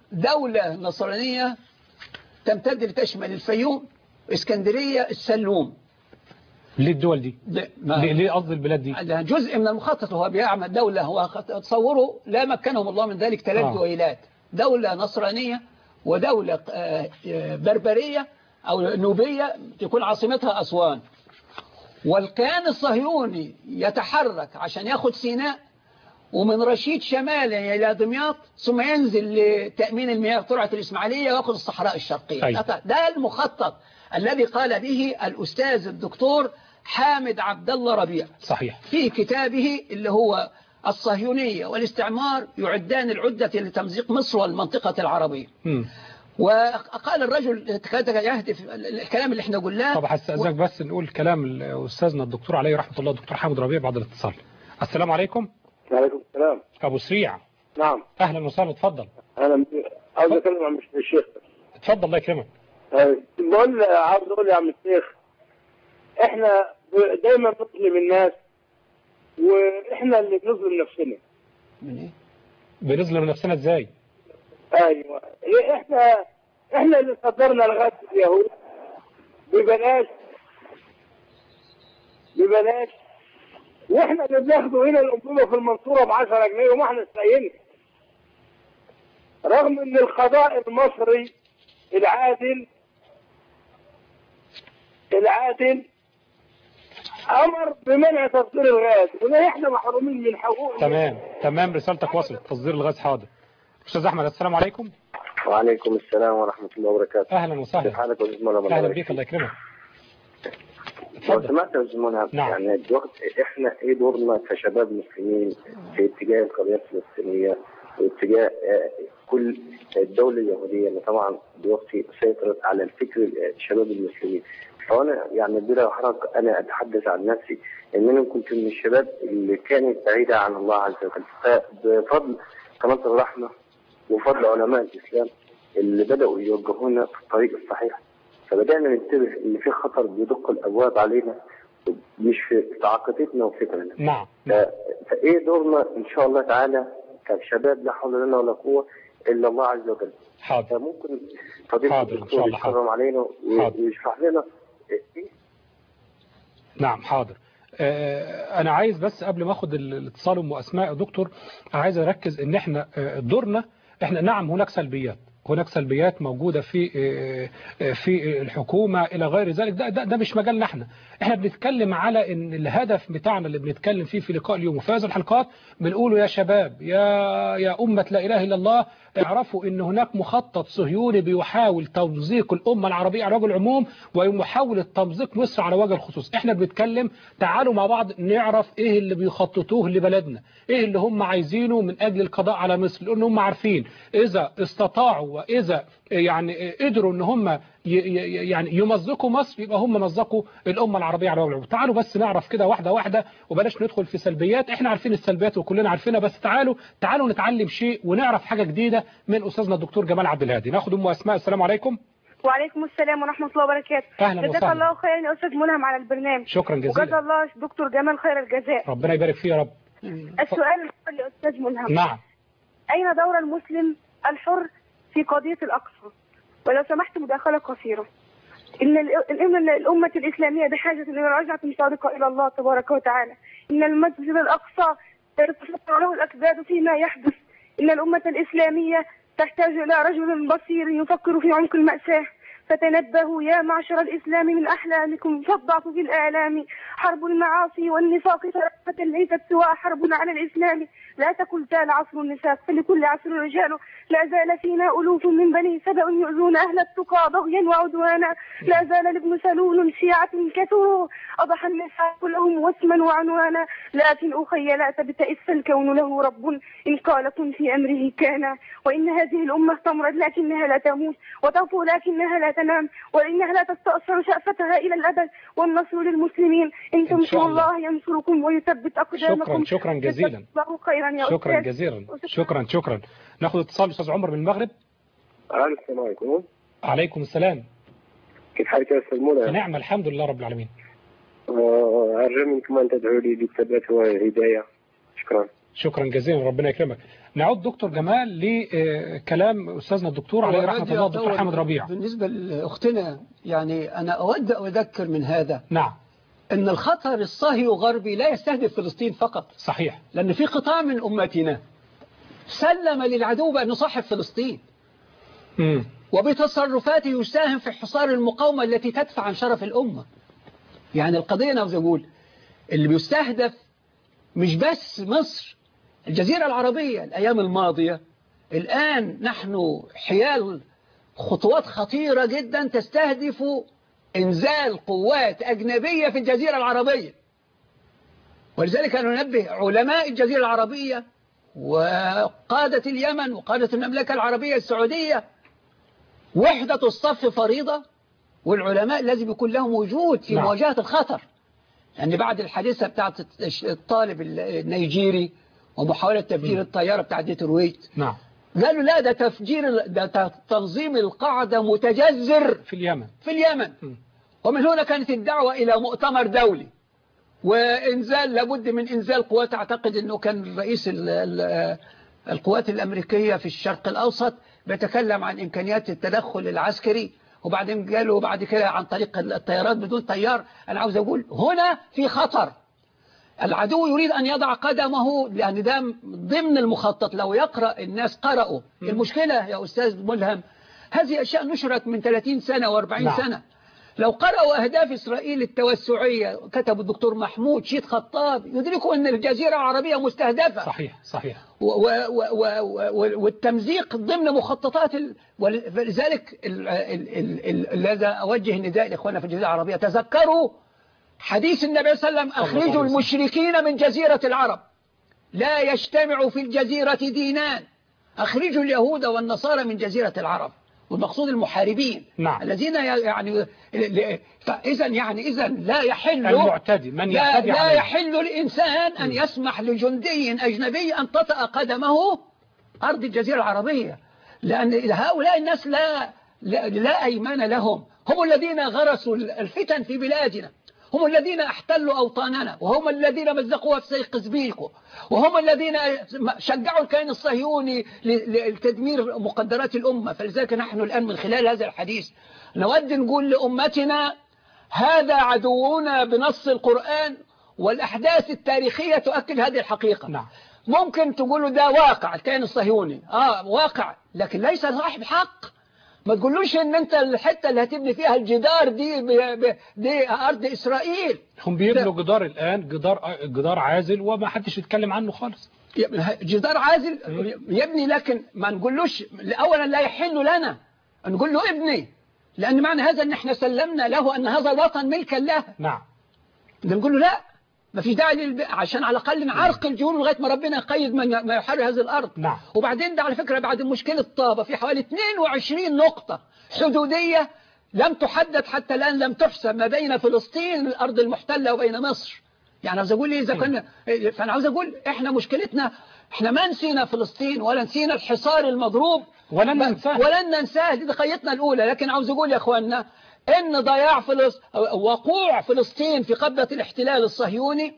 دولة نصرانية تمتد لتشمل الفيوم اسكندرية السلوم ليه الدول دي ده- ما- ليه ليه قصد البلاد دي ده جزء من المخطط هو بيعمل دولة هو خط- تصوروا لا مكنهم الله من ذلك ثلاث آه. دويلات دولة نصرانية ودولة آه، آه، بربرية أو نوبية تكون عاصمتها أسوان والكيان الصهيوني يتحرك عشان ياخد سيناء ومن رشيد شمالا إلى دمياط ثم ينزل لتأمين المياه في ترعة الإسماعيلية ويأخذ الصحراء الشرقية أيوة. ده المخطط الذي قال به الأستاذ الدكتور حامد عبد الله ربيع صحيح في كتابه اللي هو الصهيونية والاستعمار يعدان العدة لتمزيق مصر والمنطقة العربية مم. وقال الرجل كاد يهدف الكلام اللي احنا قلناه طب هستأذنك بس نقول كلام أستاذنا الدكتور عليه رحمة الله الدكتور حامد ربيع بعد الاتصال السلام عليكم وعليكم السلام أبو سريع نعم أهلا وسهلا اتفضل انا عاوز اتكلم عن الشيخ اتفضل الله يكرمك بقول عاوز اقول يا عم الشيخ احنا دايما بنظلم الناس واحنا اللي بنظلم نفسنا من ايه؟ بنظلم نفسنا ازاي ايوه احنا احنا اللي صدرنا لغايه اليهود ببلاش ببلاش واحنا اللي بناخده هنا الانبوبه في المنصوره ب 10 جنيه وما احنا سايقينها رغم ان القضاء المصري العادل العادل امر بمنع تصدير الغاز وليه احنا محرومين من حقوق تمام تمام رسالتك وصلت تصدير الغاز حاضر أستاذ أحمد السلام عليكم وعليكم السلام ورحمه الله وبركاته أهلا كيف وسهلا حالك يا استاذ منى أهلا بيك الله يكرمك لو اتفضل سمعت يا استاذ منى نعم. يعني دلوقتي احنا ايه دورنا كشباب مسلمين في اتجاه القضيه الفلسطينيه واتجاه آه، كل الدوله اليهوديه اللي طبعا دلوقتي سيطرت على الفكر الشباب المسلمين فانا يعني بلا حرج انا اتحدث عن نفسي ان انا كنت من الشباب اللي كانت بعيده عن الله عز وجل فبفضل قناه الرحمه وفضل علماء الاسلام اللي بداوا يوجهونا في الطريق الصحيح فبدانا ننتبه ان في خطر بيدق الابواب علينا مش في في عقيدتنا وفكرنا نعم ف- فايه دورنا ان شاء الله تعالى كشباب لا حول لنا ولا قوه الا الله عز وجل حاضر فممكن فضيله حاضر، إن شاء الدكتور الله، حاضر. يتكرم علينا و- حاضر. ويشرح لنا إيه نعم حاضر آه، انا عايز بس قبل ما اخد ال- الاتصال ام اسماء يا دكتور عايز اركز ان احنا آه، دورنا احنا نعم هناك سلبيات هناك سلبيات موجودة في آه، آه، في الحكومة إلى غير ذلك ده, ده, ده مش مجالنا احنا احنا بنتكلم على ان الهدف بتاعنا اللي بنتكلم فيه في لقاء اليوم وفي هذه الحلقات بنقوله يا شباب يا يا أمة لا إله إلا الله اعرفوا ان هناك مخطط صهيوني بيحاول تمزيق الأمة العربية على وجه العموم ومحاولة تمزيق مصر على وجه الخصوص احنا بنتكلم تعالوا مع بعض نعرف ايه اللي بيخططوه لبلدنا ايه اللي هم عايزينه من اجل القضاء على مصر لان هم عارفين اذا استطاعوا واذا يعني قدروا ان هم ي- ي- يعني يمزقوا مصر يبقى هم مزقوا الامه العربيه على وجه العموم تعالوا بس نعرف كده واحده واحده وبلاش ندخل في سلبيات احنا عارفين السلبيات وكلنا عارفينها بس تعالوا تعالوا نتعلم شيء ونعرف حاجه جديده من استاذنا الدكتور جمال عبد الهادي ناخد ام اسماء السلام عليكم وعليكم السلام ورحمة الله وبركاته أهلا جزاك وسهلا. الله خيرا يا أستاذ ملهم على البرنامج شكرا وجزا جزيلا الله دكتور جمال خير الجزاء ربنا يبارك فيه يا رب السؤال الأول يا أستاذ ملهم نعم أين دور المسلم الحر في قضية الأقصى ولو سمحت مداخلة قصيرة إن ال- الأمة الأمة الإسلامية بحاجة إلى رجعة صادقة إلى الله تبارك وتعالى إن المسجد الأقصى تتفطر له الأكباد فيما يحدث إن الأمة الإسلامية تحتاج إلى رجل بصير يفكر في عمق المأساة فتنبهوا يا معشر الإسلام من أحلامكم فالضعف في الآلام حرب المعاصي والنفاق ثلاثة ليست سوى حرب على الإسلام لا تكن زال عصر النفاق فلكل عصر رجال لا زال فينا ألوف من بني سبأ يؤذون أهل التقى بغيا وعدوانا لا زال لابن سلول شيعة كثروا أضحى النفاق لهم واسما وعنوانا لكن أخي لا تبتئس فالكون له رب إن قال كن في أمره كان وإن هذه الأمة تمرض لكنها لا تموت وتطفو لكنها لا تنام وإنها لا تستأثر شأفتها إلى الأبد والنصر للمسلمين إن إن شاء تنصروا الله. الله ينصركم ويثبت أقدامكم شكرا شكرا جزيلا جزاك الله خيرا يا شكرا أستاذ جزيلا شكرا شكرا ناخد اتصال استاذ عمر من المغرب السلام عليكم عليكم السلام كيف حالك يا استاذ منى؟ نعم الحمد لله رب العالمين آه، ارجو منكم ان تدعوا لي بالثبات والهدايه شكرا شكرا جزيلا ربنا يكرمك نعود دكتور جمال لكلام أستاذنا الدكتور عليه رحمة والذي الله الدكتور يعتبر حامد ربيع بالنسبة لأختنا يعني أنا أود أن أذكر من هذا نعم أن الخطر الصهيوني غربي لا يستهدف فلسطين فقط صحيح لأن في قطاع من أمتنا سلم للعدو بأن صاحب فلسطين مم. وبتصرفاته يساهم في حصار المقاومة التي تدفع عن شرف الأمة يعني القضية أنا عاوز أقول اللي بيستهدف مش بس مصر الجزيرة العربية الأيام الماضية الآن نحن حيال خطوات خطيرة جدا تستهدف إنزال قوات أجنبية في الجزيرة العربية ولذلك أنا ننبه علماء الجزيرة العربية وقادة اليمن وقادة المملكة العربية السعودية وحدة الصف فريضة والعلماء لازم يكون لهم وجود في نعم. مواجهة الخطر يعني بعد الحادثة بتاعت الطالب النيجيري ومحاولة تفجير الطيارة بتاعت ديترويت نعم قالوا لا ده تفجير ده تنظيم القاعدة متجذر في اليمن في اليمن م. ومن هنا كانت الدعوة إلى مؤتمر دولي وإنزال لابد من إنزال قوات أعتقد أنه كان رئيس ال ال القوات الأمريكية في الشرق الأوسط بيتكلم عن إمكانيات التدخل العسكري وبعدين قالوا بعد كده عن طريق الطيارات بدون طيار أنا عاوز أقول هنا في خطر العدو يريد أن يضع قدمه لأن ده ضمن المخطط لو يقرأ الناس قرأوا المشكلة يا أستاذ ملهم هذه أشياء نشرت من 30 سنة و40 نعم. سنة لو قرأوا أهداف إسرائيل التوسعية كتب الدكتور محمود شيد خطاب يدركوا أن الجزيرة العربية مستهدفة صحيح صحيح و و و و و والتمزيق ضمن مخططات ال... ولذلك ال- ال- ال- ال- الذي أوجه نداء لإخواننا في الجزيرة العربية تذكروا حديث النبي صلى الله عليه وسلم الله عليه أخرجوا وسلم. المشركين من جزيرة العرب لا يجتمع في الجزيرة دينان أخرجوا اليهود والنصارى من جزيرة العرب والمقصود المحاربين نعم. الذين ي- يعني إذا يعني إذا لا يحل المعتدي من لا, يعتدي لا عليه يحل الإنسان أن يسمح لجندي أجنبي أن تطأ قدمه أرض الجزيرة العربية لأن هؤلاء الناس لا لا, لا أيمان لهم هم الذين غرسوا الفتن في بلادنا هم الذين احتلوا أوطاننا وهم الذين مزقوها في سيق زبيكو وهم الذين شجعوا الكيان الصهيوني ل- لتدمير مقدرات الأمة فلذلك نحن الآن من خلال هذا الحديث نود نقول لأمتنا هذا عدونا بنص القرآن والأحداث التاريخية تؤكد هذه الحقيقة نعم. ممكن تقولوا ده واقع الكيان الصهيوني آه واقع لكن ليس صاحب حق ما تقولوش ان انت الحتة اللي هتبني فيها الجدار دي ب... ب... دي ارض اسرائيل هم بيبنوا جدار الآن جدار جدار عازل وما حدش يتكلم عنه خالص جدار عازل يبني لكن ما نقولوش اولا لا يحل لنا نقول له ابني لان معنى هذا ان احنا سلمنا له ان هذا الوطن ملكا له نعم ده نقول له لا ما فيش داعي للب... عشان على الاقل نعرق الجيول لغايه ما ربنا يقيد من ما يحرر هذه الارض نعم. وبعدين ده على فكره بعد مشكله طابه في حوالي 22 نقطه حدوديه لم تحدد حتى الان لم تحسب ما بين فلسطين الارض المحتله وبين مصر يعني عاوز اقول ايه اذا كنا فانا عاوز اقول احنا مشكلتنا احنا ما نسينا فلسطين ولا نسينا الحصار المضروب ولن ننساه. ولن ننساه دي قضيتنا الاولى لكن عاوز اقول يا اخواننا ان ضياع فلس... وقوع فلسطين في قبضة الاحتلال الصهيوني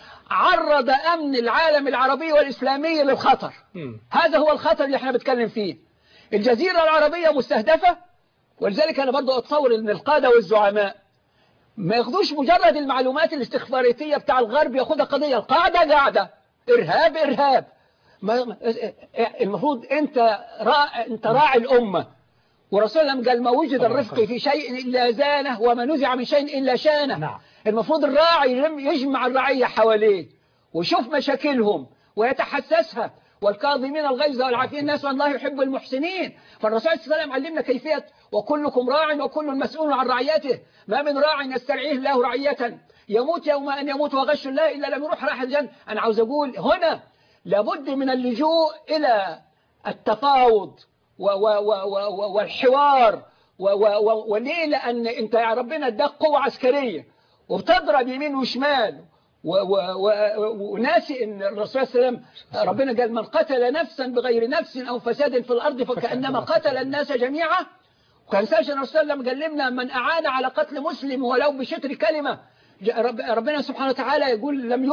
عرض امن العالم العربي والاسلامي للخطر مم. هذا هو الخطر اللي احنا بنتكلم فيه الجزيرة العربية مستهدفة ولذلك انا برضو اتصور ان القادة والزعماء ما ياخدوش مجرد المعلومات الاستخباراتية بتاع الغرب ياخدها قضية القاعدة قاعدة ارهاب ارهاب ما ما- المفروض انت راعي انت راعي الامه ورسول الله قال ما وجد الله الرفق أكبر. في شيء الا زانه وما نزع من شيء الا شانه نعم. المفروض الراعي يلم- يجمع الرعيه حواليه ويشوف مشاكلهم ويتحسسها والكاظمين الغيظ والعافين الناس والله يحب المحسنين فالرسول صلى الله عليه وسلم علمنا كيفية وكلكم راع وكل مسؤول عن رعيته ما من راع يسترعيه الله رعية يموت يوم أن يموت وغش الله إلا لم يروح راح الجنة أنا عاوز أقول هنا لابد من اللجوء إلى التفاوض و و و و و والحوار و و و وليه لأن أنت يا ربنا اداك قوة عسكرية وبتضرب يمين وشمال و و و وناسي ان الرسول صلى الله عليه وسلم ربنا قال من قتل نفسا بغير نفس او فساد في الارض فكانما قتل الناس جميعا وكان ساشا الرسول صلى الله عليه وسلم قال لنا من اعان على قتل مسلم ولو بشطر كلمه ج- رب ربنا سبحانه وتعالى يقول لم يرح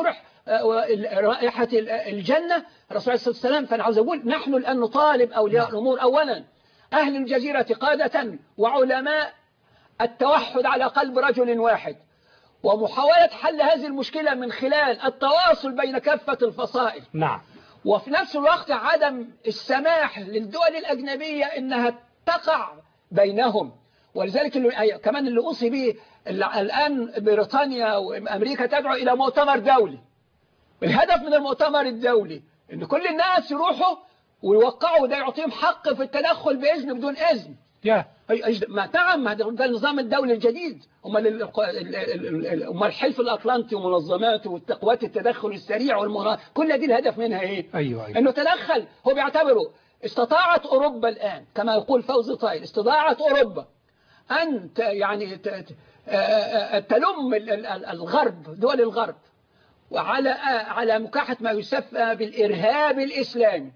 آه، وال- رائحة ال- الجنة الرسول عليه الصلاة والسلام فأنا عاوز أقول نحن الآن نطالب أولياء الأمور أولا أهل الجزيرة قادة وعلماء التوحد على قلب رجل واحد ومحاولة حل هذه المشكلة من خلال التواصل بين كافة الفصائل نعم وفي نفس الوقت عدم السماح للدول الأجنبية إنها تقع بينهم ولذلك اللي أي- كمان اللي أوصي به اللي الآن بريطانيا وأمريكا تدعو إلى مؤتمر دولي الهدف من المؤتمر الدولي إن كل الناس يروحوا ويوقعوا ده يعطيهم حق في التدخل بإذن بدون إذن يا أي أي ما نعم ما ده ده النظام الدولي الجديد امال ال- ال- ال- ال- امال الحلف الاطلنطي ومنظماته والتقوات التدخل السريع والمغا كل دي الهدف منها ايه أيوة أيوة انه تدخل هو بيعتبره استطاعت اوروبا الان كما يقول فوزي طايل استطاعت اوروبا ان ت- يعني ت- ت- آه، آه، تلم ال- ال- ال- الغرب دول الغرب وعلى آه، على مكافحه ما يسمى بالارهاب الاسلامي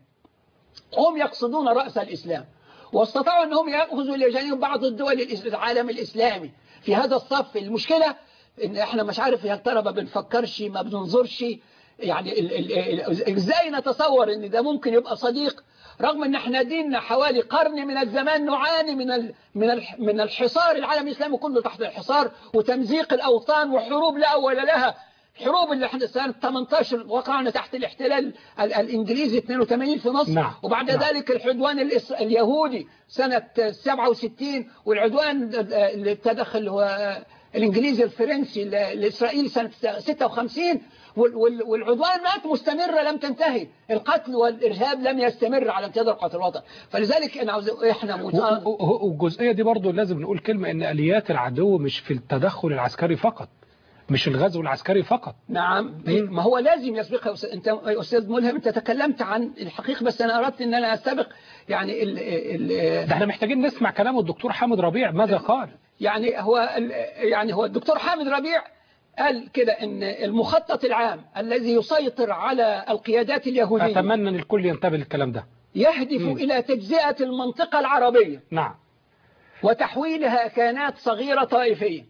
هم يقصدون رأس الإسلام واستطاعوا أنهم يأخذوا إلى جانب بعض الدول الإس- العالم الإسلامي في هذا الصف المشكلة إن إحنا مش عارف يا ترى ما بنفكرش ما بننظرش يعني ال- ال- ال- إزاي نتصور إن ده ممكن يبقى صديق رغم إن إحنا ديننا حوالي قرن من الزمان نعاني من ال من ال من الحصار العالم الإسلامي كله تحت الحصار وتمزيق الأوطان وحروب لا أول لها الحروب اللي احنا سنة 18 وقعنا تحت الاحتلال ال- الإنجليزي 82 في مصر نعم. وبعد نعم. ذلك العدوان الإس- اليهودي سنة 67 والعدوان اللي التدخل هو الإنجليزي الفرنسي ل- لإسرائيل سنة 56 وال- وال- والعدوانات مستمرة لم تنتهي القتل والإرهاب لم يستمر على امتداد قوات الوطن فلذلك أنا عاوز احنا و- مت... و- و- والجزئية دي برضو لازم نقول كلمة ان اليات العدو مش في التدخل العسكري فقط مش الغزو العسكري فقط نعم ما هو لازم يسبقها يا أستاذ- انت يا استاذ ملهم انت تكلمت عن الحقيقه بس انا اردت ان انا استبق يعني ال ال ده احنا محتاجين نسمع كلام الدكتور حامد ربيع ماذا قال يعني هو ال- يعني هو الدكتور حامد ربيع قال كده ان المخطط العام الذي يسيطر على القيادات اليهوديه اتمنى ان الكل ينتبه للكلام ده يهدف مم. الى تجزئه المنطقه العربيه نعم وتحويلها كيانات صغيرة طائفية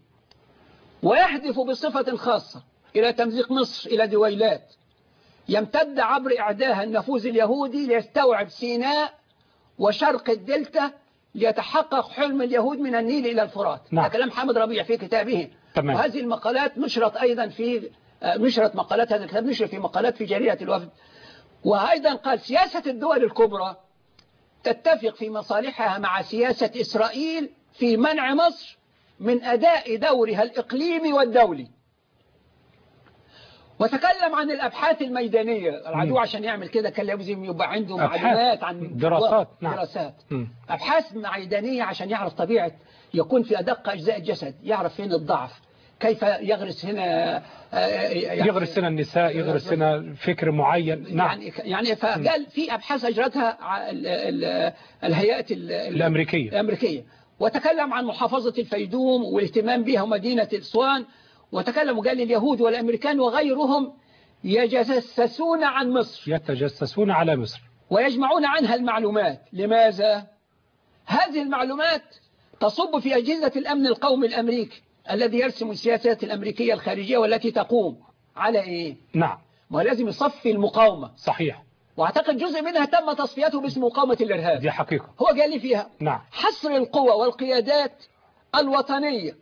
ويهدف بصفة خاصة إلى تمزيق مصر إلى دويلات يمتد عبر إعداها النفوذ اليهودي ليستوعب سيناء وشرق الدلتا ليتحقق حلم اليهود من النيل إلى الفرات نعم. ده كلام حامد ربيع في كتابه تمام. وهذه المقالات نشرت أيضا في آه، نشرت مقالات هذا الكتاب نشر في مقالات في جريدة الوفد وأيضا قال سياسة الدول الكبرى تتفق في مصالحها مع سياسة إسرائيل في منع مصر من أداء دورها الإقليمي والدولي وتكلم عن الأبحاث الميدانية العدو مم. عشان يعمل كده كان لازم يبقى عنده أبحاث. معلومات عن دراسات، نعم. دراسات مم. أبحاث ميدانية عشان يعرف طبيعة يكون في أدق أجزاء الجسد يعرف فين الضعف كيف يغرس هنا آه، يعني- يغرس هنا النساء يغرس هنا فكر معين نعم يعني يعني فقال في ابحاث اجرتها ع- ال- ال- الهيئات ال- ال- الأمريكية. الامريكيه وتكلم عن محافظه الفيدوم والاهتمام بها ومدينه اسوان وتكلم وقال اليهود والامريكان وغيرهم يجسسون عن مصر يتجسسون على مصر ويجمعون عنها المعلومات لماذا؟ هذه المعلومات تصب في أجهزة الأمن القومي الأمريكي الذي يرسم السياسات الأمريكية الخارجية والتي تقوم على إيه؟ نعم ما هو لازم يصفي المقاومة صحيح واعتقد جزء منها تم تصفيته باسم مقاومة الإرهاب دي حقيقة هو قال لي فيها نعم حصر القوى والقيادات الوطنية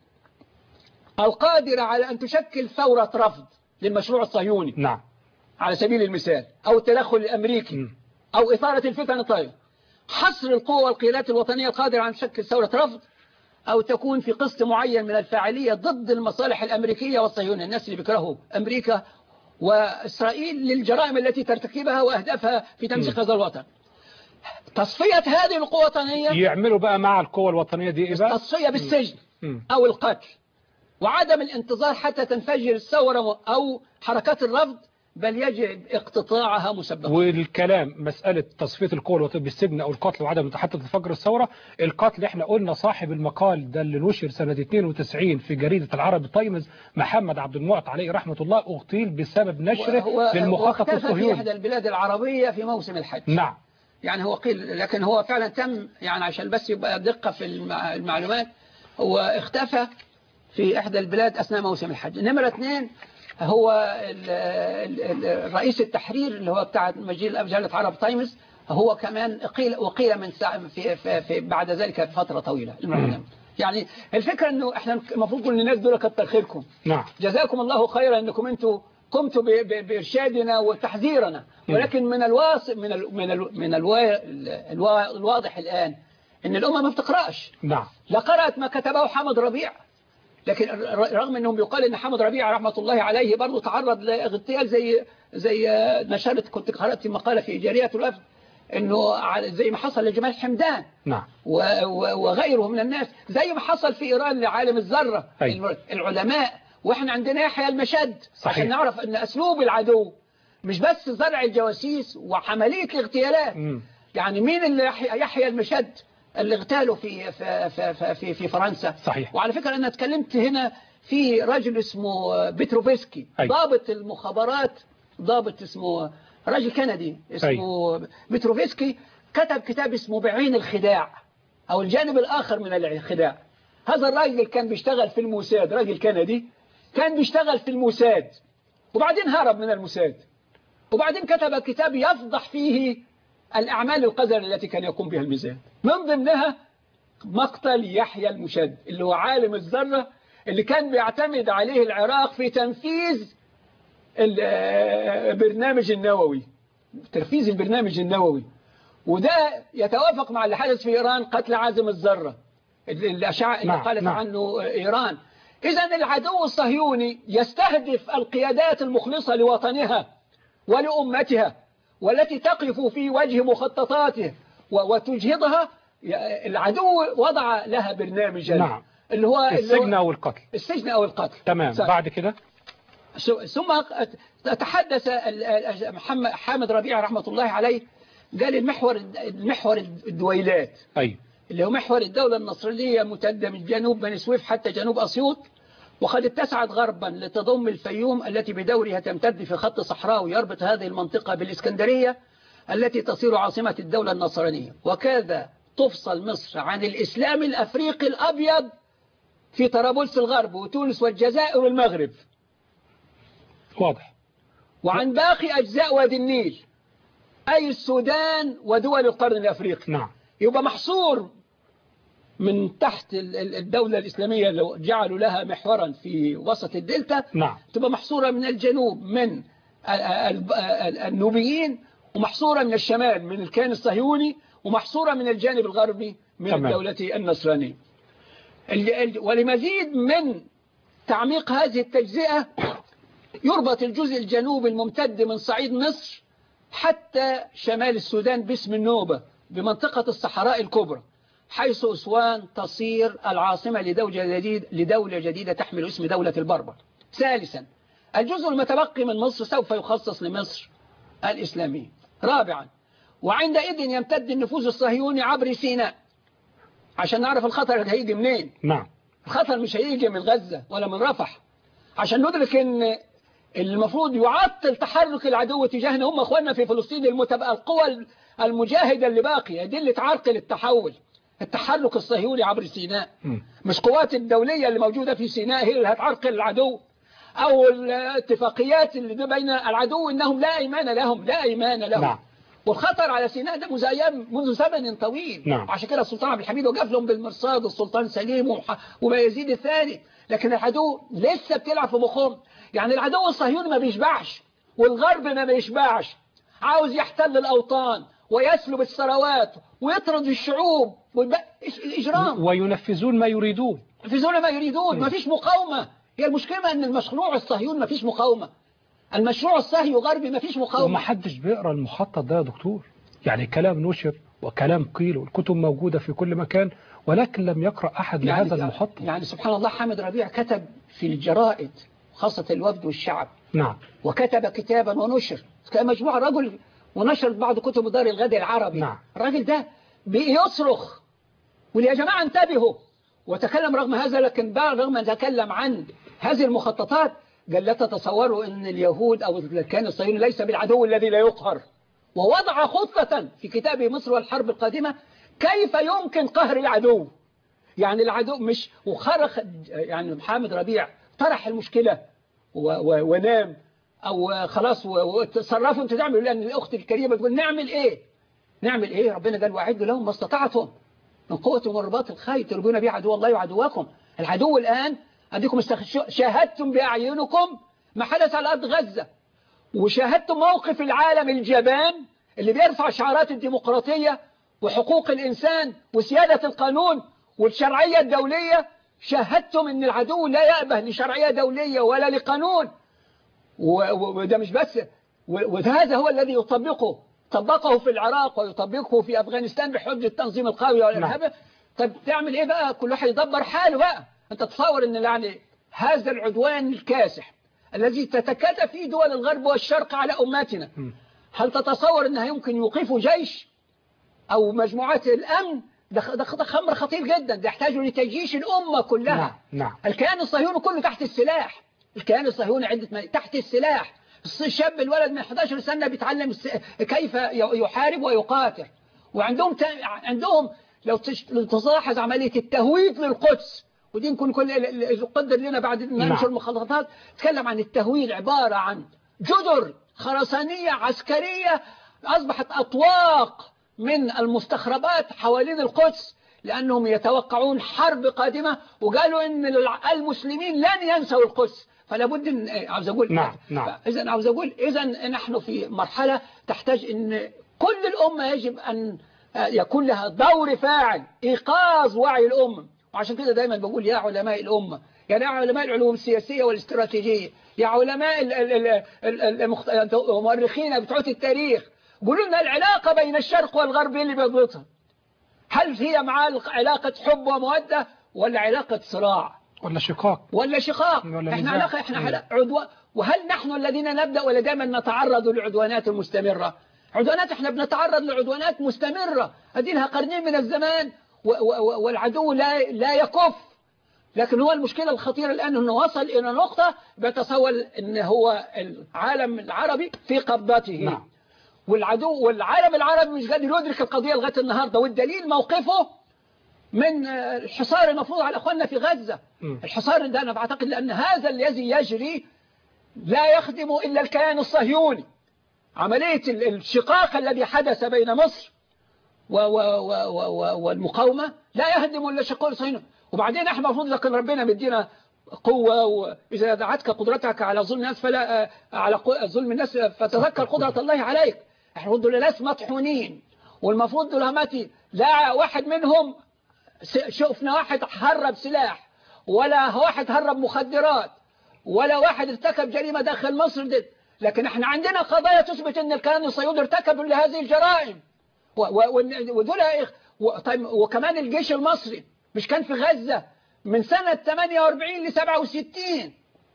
القادرة على أن تشكل ثورة رفض للمشروع الصهيوني نعم على سبيل المثال أو التدخل الأمريكي مم. أو إثارة الفتن الطائفة حصر القوى والقيادات الوطنية القادرة على أن تشكل ثورة رفض أو تكون في قسط معين من الفاعلية ضد المصالح الأمريكية والصهيونية الناس اللي بيكرهوا أمريكا وإسرائيل للجرائم التي ترتكبها وأهدافها في تمزيق هذا الوطن تصفية هذه القوى الوطنية يعملوا بقى مع القوى الوطنية دي ايه بقى تصفية بالسجن مم. أو القتل وعدم الانتظار حتى تنفجر الثورة أو حركات الرفض بل يجب اقتطاعها مسبقا والكلام مسألة تصفية القوى الوطنية بالسجن أو القتل وعدم حتى تفجر الثورة القتل احنا قلنا صاحب المقال ده اللي نشر سنة 92 في جريدة العربي تايمز محمد عبد المعط عليه رحمة الله اغتيل بسبب نشره للمخطط واختفى في الصهيوني إحدى البلاد العربية في موسم الحج نعم يعني هو قيل لكن هو فعلا تم يعني عشان بس يبقى دقة في المع- المعلومات هو اختفى في إحدى البلاد أثناء موسم الحج نمرة اثنين هو ال- ال- ال- رئيس التحرير اللي هو بتاع مجلة مجلة عرب تايمز هو كمان قيل وقيل من ساعة في, في, في بعد ذلك بفترة طويلة المعلم. يعني الفكرة انه احنا المفروض كل الناس دول كتر خيركم نعم جزاكم الله خيرا انكم انتم قمتوا ب- ب- بارشادنا وتحذيرنا ولكن من الواص من ال من ال من الوا الوا الواضح الان ان الامه ما بتقراش نعم لا قرأت ما كتبه حمد ربيع لكن ر- رغم انهم يقال ان حمد ربيع رحمة الله عليه برضه تعرض لاغتيال زي زي نشرت كنت قرأت مقالة في جارية الوفد انه على- زي ما حصل لجمال حمدان نعم و- و- وغيره من الناس زي ما حصل في إيران لعالم الذرة أي. الع- العلماء وإحنا عندنا يحيى المشد صحيح. عشان نعرف أن أسلوب العدو مش بس زرع الجواسيس وعملية الاغتيالات مم. يعني مين اللي يحيى يحيى المشد اللي اغتالوا في في في في, في فرنسا صحيح. وعلى فكرة أنا اتكلمت هنا في رجل اسمه بيتروفسكي أي. ضابط المخابرات ضابط اسمه راجل كندي اسمه بيتروفسكي كتب كتاب اسمه بعين الخداع أو الجانب الآخر من الخداع هذا الراجل كان بيشتغل في الموساد راجل كندي كان بيشتغل في الموساد وبعدين هرب من الموساد وبعدين كتب كتاب يفضح فيه الأعمال القذرة التي كان يقوم بها الميزان من ضمنها مقتل يحيى المشد اللي هو عالم الذرة اللي كان بيعتمد عليه العراق في تنفيذ البرنامج النووي تنفيذ البرنامج النووي وده يتوافق مع اللي حدث في إيران قتل عازم الذرة الأشعة اللي نعم، قالت نعم. عنه إيران إذا العدو الصهيوني يستهدف القيادات المخلصة لوطنها ولأمتها والتي تقف في وجه مخططاته و- وتجهضها ي- العدو وضع لها برنامجا نعم. اللي هو اللي هو- السجن أو القتل السجن أو القتل تمام صح. بعد كده ثم- ثم تحدث ال- ال- محمد حامد ربيع رحمة الله عليه قال المحور المحور الدويلات أي اللي هو محور الدولة النصرانية ممتدة من جنوب بني سويف حتى جنوب أسيوط وقد اتسعت غربا لتضم الفيوم التي بدورها تمتد في خط صحراوي يربط هذه المنطقة بالإسكندرية التي تصير عاصمة الدولة النصرانية وكذا تفصل مصر عن الإسلام الأفريقي الأبيض في طرابلس الغرب وتونس والجزائر والمغرب واضح وعن باقي أجزاء وادي النيل أي السودان ودول القرن الأفريقي نعم يبقى محصور من تحت ال- ال- الدولة الإسلامية لو جعلوا لها محورا في وسط الدلتا نعم تبقى محصورة من الجنوب من ال- ال- ال- النوبيين ومحصورة من الشمال من الكيان الصهيوني ومحصورة من الجانب الغربي من تمام. الدولة النصرانية ال- ال- ولمزيد من تعميق هذه التجزئة يربط الجزء الجنوبي الممتد من صعيد مصر حتى شمال السودان باسم النوبة بمنطقة الصحراء الكبرى حيث أسوان تصير العاصمة لدولة جديدة, لدولة جديدة تحمل اسم دولة البربر ثالثا الجزء المتبقي من مصر سوف يخصص لمصر الإسلامية رابعا وعندئذ يمتد النفوذ الصهيوني عبر سيناء عشان نعرف الخطر هيجي منين نعم الخطر مش هيجي من غزة ولا من رفح عشان ندرك ان المفروض يعطل تحرك العدو تجاهنا هم اخواننا في فلسطين المتبقى القوى المجاهدة اللي باقية دي اللي تعرقل التحول التحرك الصهيوني عبر سيناء مم. مش قوات الدولية اللي موجودة في سيناء هي اللي هتعرقل العدو او الاتفاقيات اللي بين العدو انهم لا ايمان لهم لا ايمان لهم نعم. والخطر على سيناء ده منذ ايام منذ زمن طويل نعم. عشان كده السلطان عبد الحميد وقف لهم بالمرصاد والسلطان سليم ومح- وبيزيد الثاني لكن العدو لسه بتلعب في مخهم يعني العدو الصهيوني ما بيشبعش والغرب ما بيشبعش عاوز يحتل الأوطان ويسلب الثروات ويطرد الشعوب ويبقى إيش- الإجرام وينفذون ما يريدون ينفذون ما يريدون ما فيش مقاومة هي المشكلة أن المشروع الصهيوني ما فيش مقاومة المشروع الصهيوني غربي ما فيش وما مقاومة حدش بيقرا المخطط ده يا دكتور يعني كلام نشر وكلام قيل والكتب موجودة في كل مكان ولكن لم يقرأ أحد لهذا المخطط يعني سبحان الله حامد ربيع كتب في الجرائد خاصة الوفد والشعب نعم وكتب كتابا ونشر كان مجموعة رجل ونشر بعض كتب دار الغد العربي نعم. الراجل ده بيصرخ واللي يا جماعة انتبهوا وتكلم رغم هذا لكن بعد رغم أن تكلم عن هذه المخططات قال لا تتصوروا أن اليهود أو الكيان الصهيوني ليس بالعدو الذي لا يقهر ووضع خطة في كتابه مصر والحرب القادمة كيف يمكن قهر العدو يعني العدو مش وخرخ يعني محمد ربيع طرح المشكلة و- و- ونام او خلاص و- وتصرفوا انتوا تعملوا لان الاخت الكريمه تقول نعمل ايه نعمل ايه ربنا قال واعدوا لهم ما استطعتم من قوة ورباط الخيل ترجون به عدو الله وعدوكم العدو الآن أديكم استخ- شاهدتم بأعينكم ما حدث على أرض غزة وشاهدتم موقف العالم الجبان اللي بيرفع شعارات الديمقراطية وحقوق الإنسان وسيادة القانون والشرعية الدولية شاهدتم أن العدو لا يأبه لشرعية دولية ولا لقانون و- و- وده مش بس و- وهذا هو الذي يطبقه طبقه في العراق ويطبقه في أفغانستان بحجة التنظيم القومي والإرهاب طب تعمل إيه بقى كل واحد يدبر حاله بقى أنت تصور أن يعني هذا العدوان الكاسح الذي تتكاتف فيه دول الغرب والشرق على أمتنا هل تتصور أنها يمكن يوقفوا جيش أو مجموعات الأمن ده ده ده خمر خطير جدا ده يحتاج لتجيش الأمة كلها نعم نعم الكيان الصهيوني كله تحت السلاح الكيان الصهيوني عدة ما... تحت السلاح الشاب الولد من 11 سنة بيتعلم الس... كيف ي- يحارب ويقاتل وعندهم ت... عندهم لو تش... لو تلاحظ عملية التهويد للقدس ودي يمكن كل ال- ال- يقدر لنا بعد ما نعم. ننشر المخططات تكلم عن التهويد عبارة عن جدر خرسانية عسكرية أصبحت أطواق من المستخربات حوالين القدس لأنهم يتوقعون حرب قادمة وقالوا أن الع- المسلمين لن ينسوا القدس فلا بد ان عاوز اقول نعم، نعم. اذا عاوز اقول اذا نحن في مرحله تحتاج ان كل الامه يجب ان يكون لها دور فاعل ايقاظ وعي الامه وعشان كده دايما بقول يا علماء الامه يا علماء العلوم السياسيه والاستراتيجيه يا علماء ال- ال- ال- ال- المخت- المؤرخين بتوع التاريخ قولوا لنا العلاقه بين الشرق والغرب إيه اللي بيضبطها هل هي مع علاقه حب وموده ولا علاقه صراع ولا شقاق ولا شقاق ولا احنا نزاع. علاقة احنا مم. حلا- عدوان وهل نحن الذين نبدأ ولا دائما نتعرض للعدوانات المستمرة عدوانات احنا بنتعرض لعدوانات مستمرة ادينها قرنين من الزمان و و والعدو لا لا يكف لكن هو المشكلة الخطيرة الآن أنه وصل إلى نقطة بيتصور أن هو العالم العربي في قبضته نعم. والعدو والعالم العربي مش قادر يدرك القضية لغاية النهاردة والدليل موقفه من آه، الحصار المفروض على أخواننا في غزة مم. الحصار ده أنا بعتقد لأن هذا الذي يجري لا يخدم إلا الكيان الصهيوني عملية ال- الشقاق الذي حدث بين مصر و و و و و والمقاومة لا يهدم إلا الشقاق الصهيوني وبعدين احنا المفروض لكن ربنا مدينا قوة وإذا دعتك قدرتك على ظلم الناس فلا آه، على قو- ظلم الناس فتذكر قدرة الله عليك احنا المفروض دول ناس مطحونين والمفروض دول همتي لا واحد منهم س- شفنا واحد هرب سلاح ولا واحد هرب مخدرات ولا واحد ارتكب جريمة داخل مصر دي. لكن احنا عندنا قضايا تثبت ان الكيان الصهيوني ارتكب لهذه الجرائم و- و- و- ودول إخ- و- طيب وكمان الجيش المصري مش كان في غزة من سنة 48 ل 67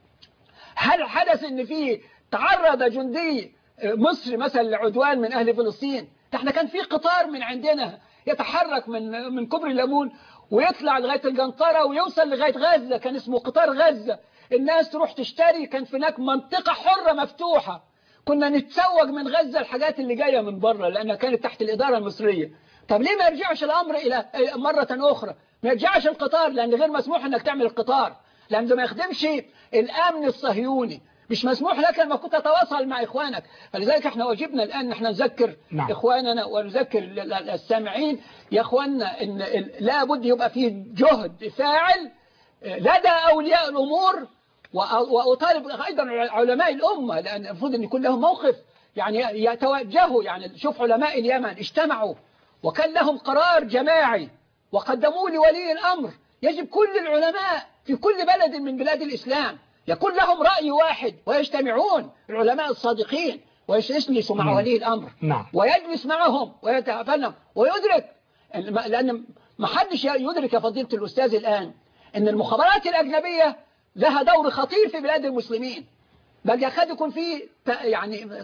هل حدث ان في تعرض جندي مصري مثلا لعدوان من اهل فلسطين ده احنا كان في قطار من عندنا يتحرك من من كوبري الليمون ويطلع لغايه الجنطره ويوصل لغايه غزه كان اسمه قطار غزه الناس تروح تشتري كان في هناك منطقه حره مفتوحه كنا نتسوق من غزه الحاجات اللي جايه من بره لانها كانت تحت الاداره المصريه طب ليه ما يرجعش الامر الى مره اخرى ما يرجعش القطار لان غير مسموح انك تعمل القطار لان ده ما يخدمش الامن الصهيوني مش مسموح لك لما كنت تتواصل مع إخوانك فلذلك احنا واجبنا الآن نحن نذكر نعم. إخواننا ونذكر ال- ال- السامعين يا إخواننا إن ال- لابد يبقى فيه جهد فاعل آه، لدى أولياء الأمور وأ- وأطالب أيضا علماء الأمة لأن المفروض أن يكون لهم موقف يعني يتوجهوا يعني شوف علماء اليمن اجتمعوا وكان لهم قرار جماعي وقدموه لولي الأمر يجب كل العلماء في كل بلد من بلاد الإسلام يكون لهم رأي واحد ويجتمعون العلماء الصادقين ويجلسوا مع نعم. ولي الأمر نعم. ويجلس معهم ويتفنن ويدرك لأن ما حدش يدرك يا فضيلة الأستاذ الآن أن المخابرات الأجنبية لها دور خطير في بلاد المسلمين بل يكاد يكون في ت- يعني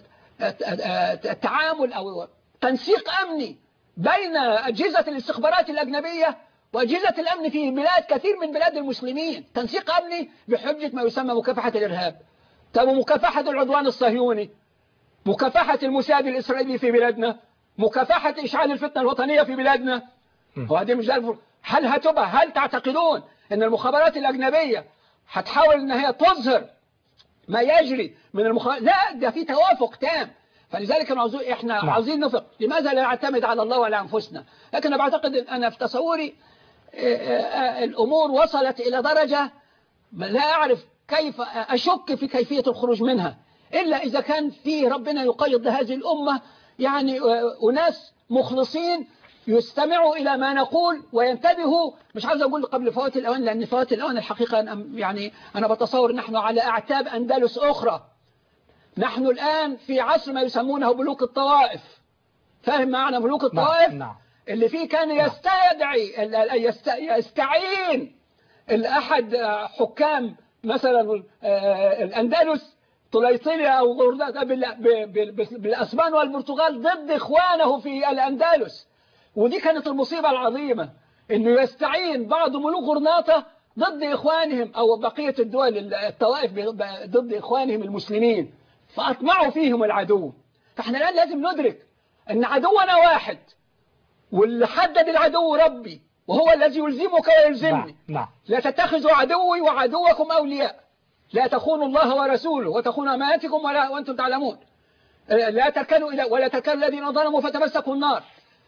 تعامل أو تنسيق أمني بين أجهزة الاستخبارات الأجنبية وأجهزة الأمن في بلاد كثير من بلاد المسلمين تنسيق أمني بحجة ما يسمى مكافحة الإرهاب طب ومكافحة العدوان الصهيوني مكافحة المساعد الإسرائيلي في بلادنا مكافحة إشعال الفتنة الوطنية في بلادنا وهذه مش ده هل هتبقى هل تعتقدون أن المخابرات الأجنبية هتحاول أن هي تظهر ما يجري من المخالفة لا ده في توافق تام فلذلك أنا عاوزين احنا نعم. عاوزين نفق لماذا لا نعتمد على الله وعلى انفسنا لكن انا بعتقد إن انا في تصوري آه، آه، الامور وصلت الى درجه لا اعرف كيف اشك في كيفيه الخروج منها الا اذا كان في ربنا يقيض لهذه الامه يعني آه، اناس مخلصين يستمعوا إلى ما نقول وينتبهوا مش عاوز أقول قبل فوات الأوان لأن فوات الأوان الحقيقة أنا- يعني أنا بتصور نحن على أعتاب أندلس أخرى نحن الآن في عصر ما يسمونه ملوك الطوائف فاهم معنى ملوك الطوائف نعم نعم اللي فيه كان يستدعي ال- ال- يست- يستعين الأحد آه، حكام مثلا آه، الأندلس طليطلة أو غردة بال- ب- ب- بالأسبان والبرتغال ضد إخوانه في الأندلس ودي كانت المصيبة العظيمة إنه يستعين بعض ملوك غرناطة ضد إخوانهم أو بقية الدول الطوائف ب- ضد إخوانهم المسلمين فأطمعوا فيهم العدو فإحنا الآن لازم ندرك أن عدونا واحد واللي حدد العدو ربي وهو الذي يلزمك ويلزمني نعم نعم لا تتخذوا عدوي وعدوكم أولياء لا تخونوا الله ورسوله وتخونوا أماناتكم ولا وأنتم تعلمون لا تركنوا إلى ولا تركنوا الذين ظلموا فتمسكوا النار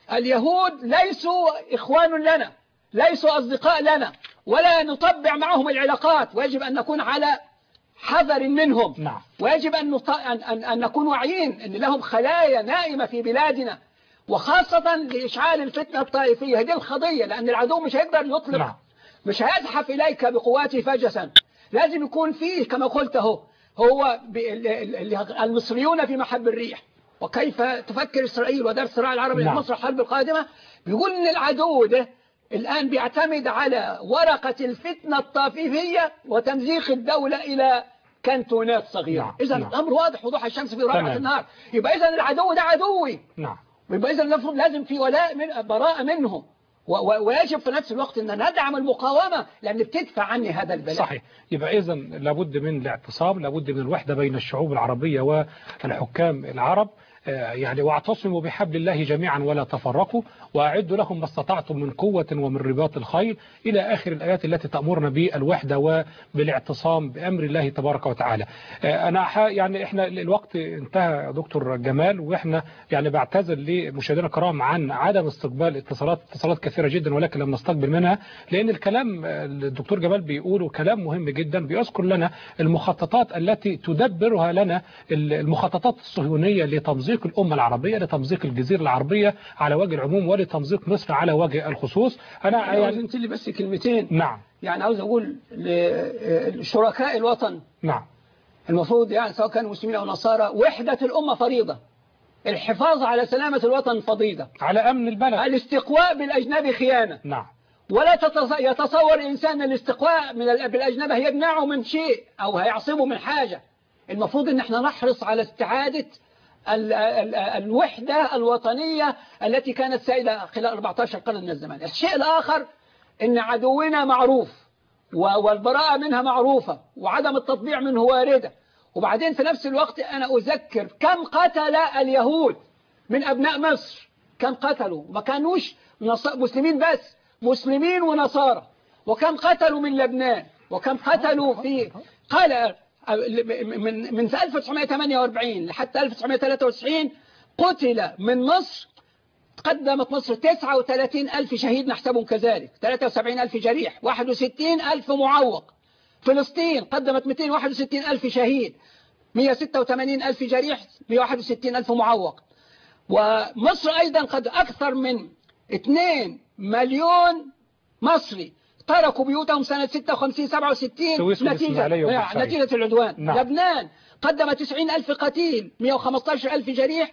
اليهود ليسوا إخوان لنا ليسوا أصدقاء لنا ولا نطبع معهم العلاقات ويجب أن نكون على حذر منهم نعم ويجب أن, نط... أن, أن, أن نكون واعيين أن لهم خلايا نائمة في بلادنا وخاصة لإشعال الفتنة الطائفية دي القضية لأن العدو مش هيقدر يطلق نعم. مش هيزحف إليك بقواته فجسا لازم يكون فيه كما قلت اهو هو ب- ال- ال- ال- المصريون في محب الريح وكيف تفكر إسرائيل ودار الصراع العربي نعم. لمصر الحرب القادمة بيقول إن العدو ده الآن بيعتمد على ورقة الفتنة الطائفية وتمزيق الدولة إلى كانتونات صغيرة نعم. إذا نعم. الأمر واضح وضوح الشمس في رابعة تمام. النهار يبقى إذا العدو ده عدوي نعم يبقى إذا المفروض لازم في ولاء من براءة منهم و- و- ويجب في نفس الوقت أن ندعم المقاومة لأن بتدفع عني هذا البلاء صحيح يبقى إذا لابد من الاعتصام لابد من الوحدة بين الشعوب العربية والحكام العرب آه، يعني واعتصموا بحبل الله جميعا ولا تفرقوا وأعدوا لهم ما استطعتم من قوة ومن رباط الخيل إلى آخر الآيات التي تأمرنا بالوحدة وبالاعتصام بأمر الله تبارك وتعالى آه، أنا ح- يعني إحنا الوقت انتهى يا دكتور جمال وإحنا يعني بعتذر لمشاهدينا الكرام عن عدم استقبال اتصالات اتصالات كثيرة جدا ولكن لم نستقبل منها لأن الكلام آه، الدكتور جمال بيقوله كلام مهم جدا بيذكر لنا المخططات التي تدبرها لنا المخططات الصهيونية لتمزيق الأمة العربية لتمزيق الجزيرة العربية على وجه العموم ولتمزيق مصر على وجه الخصوص أنا يعني يعني انت لي بس كلمتين نعم يعني عاوز أقول لشركاء الوطن نعم المفروض يعني سواء كانوا مسلمين أو نصارى وحدة الأمة فريضة الحفاظ على سلامة الوطن فضيلة على أمن البلد الاستقواء بالأجنبي خيانة نعم ولا تتص- يتصور الإنسان الاستقواء من ال- بالأجنبي هيمنعه من شيء أو هيعصمه من حاجة المفروض أن احنا نحرص على استعادة ال ال الوحدة الوطنية التي كانت سائدة خلال 14 قرن من الزمان الشيء الآخر أن عدونا معروف و- والبراءة منها معروفة وعدم التطبيع منه واردة وبعدين في نفس الوقت أنا أذكر كم قتل اليهود من أبناء مصر كم قتلوا ما كانوش نص- مسلمين بس مسلمين ونصارى وكم قتلوا من لبنان وكم قتلوا في قال من من 1948 لحتى 1993 قتل من مصر قدمت مصر 39 ألف شهيد نحسبهم كذلك 73 ألف جريح 61 ألف معوق فلسطين قدمت 261 ألف شهيد 186 ألف جريح 161 ألف معوق ومصر أيضا قد أكثر من 2 مليون مصري تركوا بيوتهم سنة 56 67 سويس والإسماعيلية نتيجة, وبورسعيد. نتيجة العدوان نعم. لبنان قدم 90 ألف قتيل 115 ألف جريح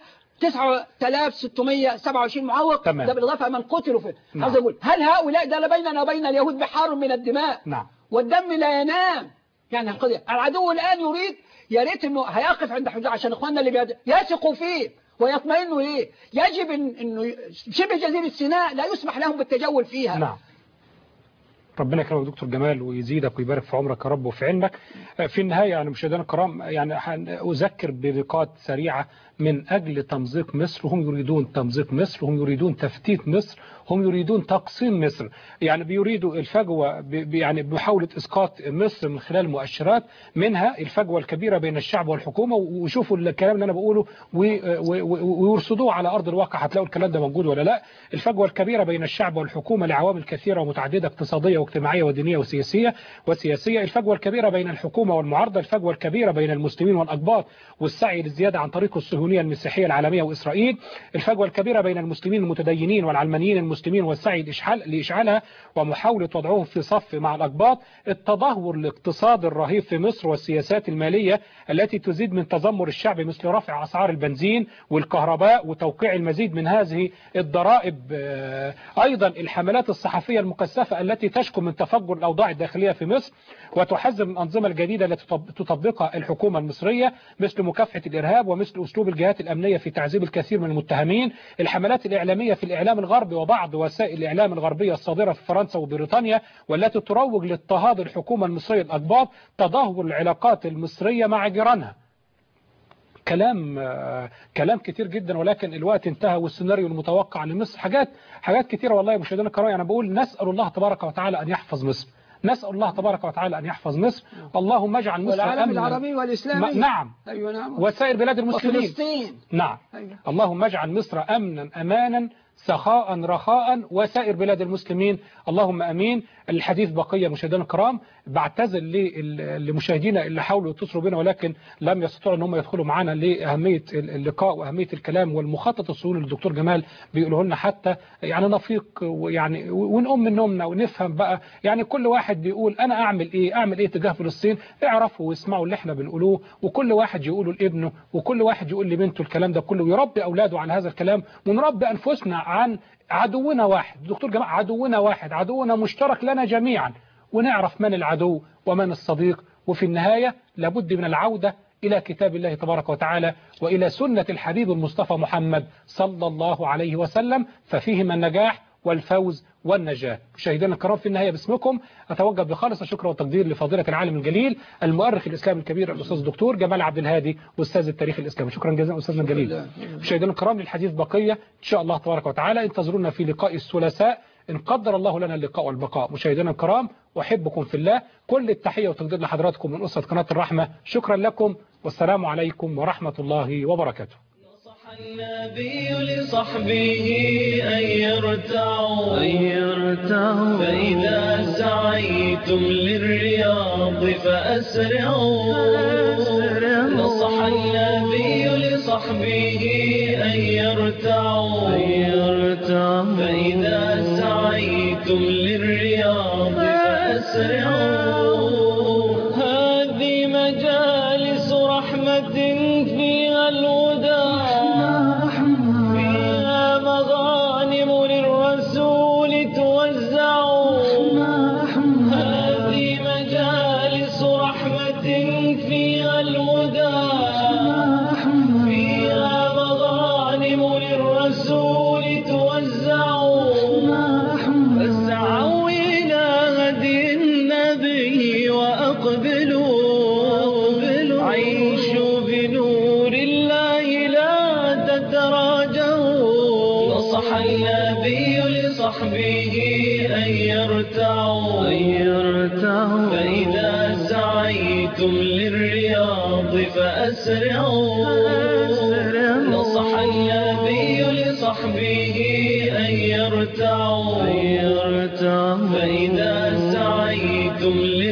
9627 معوق تمام. ده بالإضافة من قتلوا في نعم. عاوز أقول هل هؤلاء ده بيننا وبين اليهود بحار من الدماء نعم والدم لا ينام يعني القضية العدو الآن يريد يا ريت انه هيقف عند حدود عشان اخواننا اللي بيد يثقوا فيه ويطمئنوا ليه يجب إن انه شبه جزيرة سيناء لا يسمح لهم بالتجول فيها نعم ربنا يكرمك دكتور جمال ويزيدك ويبارك في عمرك يا رب وفي علمك في النهاية يعني مشاهدينا الكرام يعني هن- أذكر بنقاط سريعة من أجل تمزيق مصر هم يريدون تمزيق مصر هم يريدون تفتيت مصر هم يريدون تقسيم مصر يعني بيريدوا الفجوة ب- ب- يعني بمحاولة إسقاط مصر من خلال مؤشرات منها الفجوة الكبيرة بين الشعب والحكومة وشوفوا الكلام اللي أنا بقوله و- و- و- ويرصدوه على أرض الواقع هتلاقوا الكلام ده موجود ولا لا الفجوة الكبيرة بين الشعب والحكومة لعوامل كثيرة ومتعددة اقتصادية واجتماعية ودينية وسياسية وسياسية الفجوة الكبيرة بين الحكومة والمعارضة الفجوة الكبيرة بين المسلمين والأقباط والسعي للزيادة عن طريق الصهيونية المسيحية العالمية وإسرائيل الفجوة الكبيرة بين المسلمين المتدينين والعلمانيين المسلمين والسعي لإشعال لإشعالها ومحاولة وضعهم في صف مع الأقباط التدهور الاقتصادي الرهيب في مصر والسياسات المالية التي تزيد من تذمر الشعب مثل رفع أسعار البنزين والكهرباء وتوقيع المزيد من هذه الضرائب آه، أيضا الحملات الصحفية المكثفة التي تشكو من تفجر الأوضاع الداخلية في مصر وتحذر من الأنظمة الجديدة التي تطب- تطبقها الحكومة المصرية مثل مكافحة الإرهاب ومثل أسلوب الجهات الأمنية في تعذيب الكثير من المتهمين الحملات الإعلامية في الإعلام الغربي وبعض وسائل الإعلام الغربية الصادرة في فرنسا وبريطانيا والتي تروج لاضطهاد الحكومة المصرية الأقباط تدهور العلاقات المصرية مع جيرانها كلام آه، كلام كتير جدا ولكن الوقت انتهى والسيناريو المتوقع لمصر حاجات حاجات كتيره والله يا مشاهدينا الكرام انا بقول نسال الله تبارك وتعالى ان يحفظ مصر نسال الله تبارك وتعالى ان يحفظ مصر اللهم اجعل مصر والعالم أمناً. العربي والإسلامي م- نعم أيوة نعم وسائر بلاد المسلمين وفلسطين نعم أيوة. اللهم اجعل مصر أمنا أمانا سخاء رخاء وسائر بلاد المسلمين اللهم أمين الحديث بقية مشاهدينا الكرام بعتذر لل- لمشاهدينا اللي حاولوا يتصلوا بنا ولكن لم يستطيعوا ان هم يدخلوا معنا لأهمية اللقاء وأهمية الكلام والمخطط الصهيوني اللي الدكتور جمال بيقوله لنا حتى يعني نفيق ويعني ونقوم من نومنا ونفهم بقى يعني كل واحد بيقول أنا أعمل إيه أعمل إيه تجاه فلسطين اعرفوا واسمعوا اللي احنا بنقولوه وكل واحد يقوله لابنه وكل واحد يقول لبنته الكلام ده كله ويربي أولاده على هذا الكلام ونربي أنفسنا عن عدونا واحد دكتور جمال عدونا واحد عدونا مشترك لنا جميعا ونعرف من العدو ومن الصديق وفي النهاية لابد من العودة إلى كتاب الله تبارك وتعالى وإلى سنة الحبيب المصطفى محمد صلى الله عليه وسلم ففيهما النجاح والفوز والنجاة مشاهدينا الكرام في النهاية باسمكم أتوجه بخالص الشكر والتقدير لفضيلة العالم الجليل المؤرخ الإسلامي الكبير الأستاذ الدكتور جمال عبد الهادي أستاذ التاريخ الإسلامي شكرا جزيلا أستاذنا الجليل مشاهدينا الكرام للحديث بقية إن شاء الله تبارك وتعالى انتظرونا في لقاء الثلاثاء إن قدر الله لنا اللقاء والبقاء مشاهدينا الكرام أحبكم في الله كل التحية والتقدير لحضراتكم من أسرة قناة الرحمة شكرا لكم والسلام عليكم ورحمة الله وبركاته نصح النبي لصحبه أن يرتعوا أن يرتعوا فإذا سعيتم للرياض فأسرعوا نصح النبي لصحبه أن يرتعوا أن يرتعوا فإذا سعيتم للرياض فأسرعوا هذه مجالس رحمة فيها الهدى فيها مغانم للرسول توزع هذه مجالس رحمة فيها الهدى فيها مغانم للرسول توزع فاسعوا إلى هدي النبي وأقبلوا عيشوا بنور الله لا تتراجعوا نصح النبي لصحبه أن يرتعوا فإذا سعيتم للرياض فأسرعوا نصح النبي لصحبه أن يرتعوا فإذا سعيتم للرياض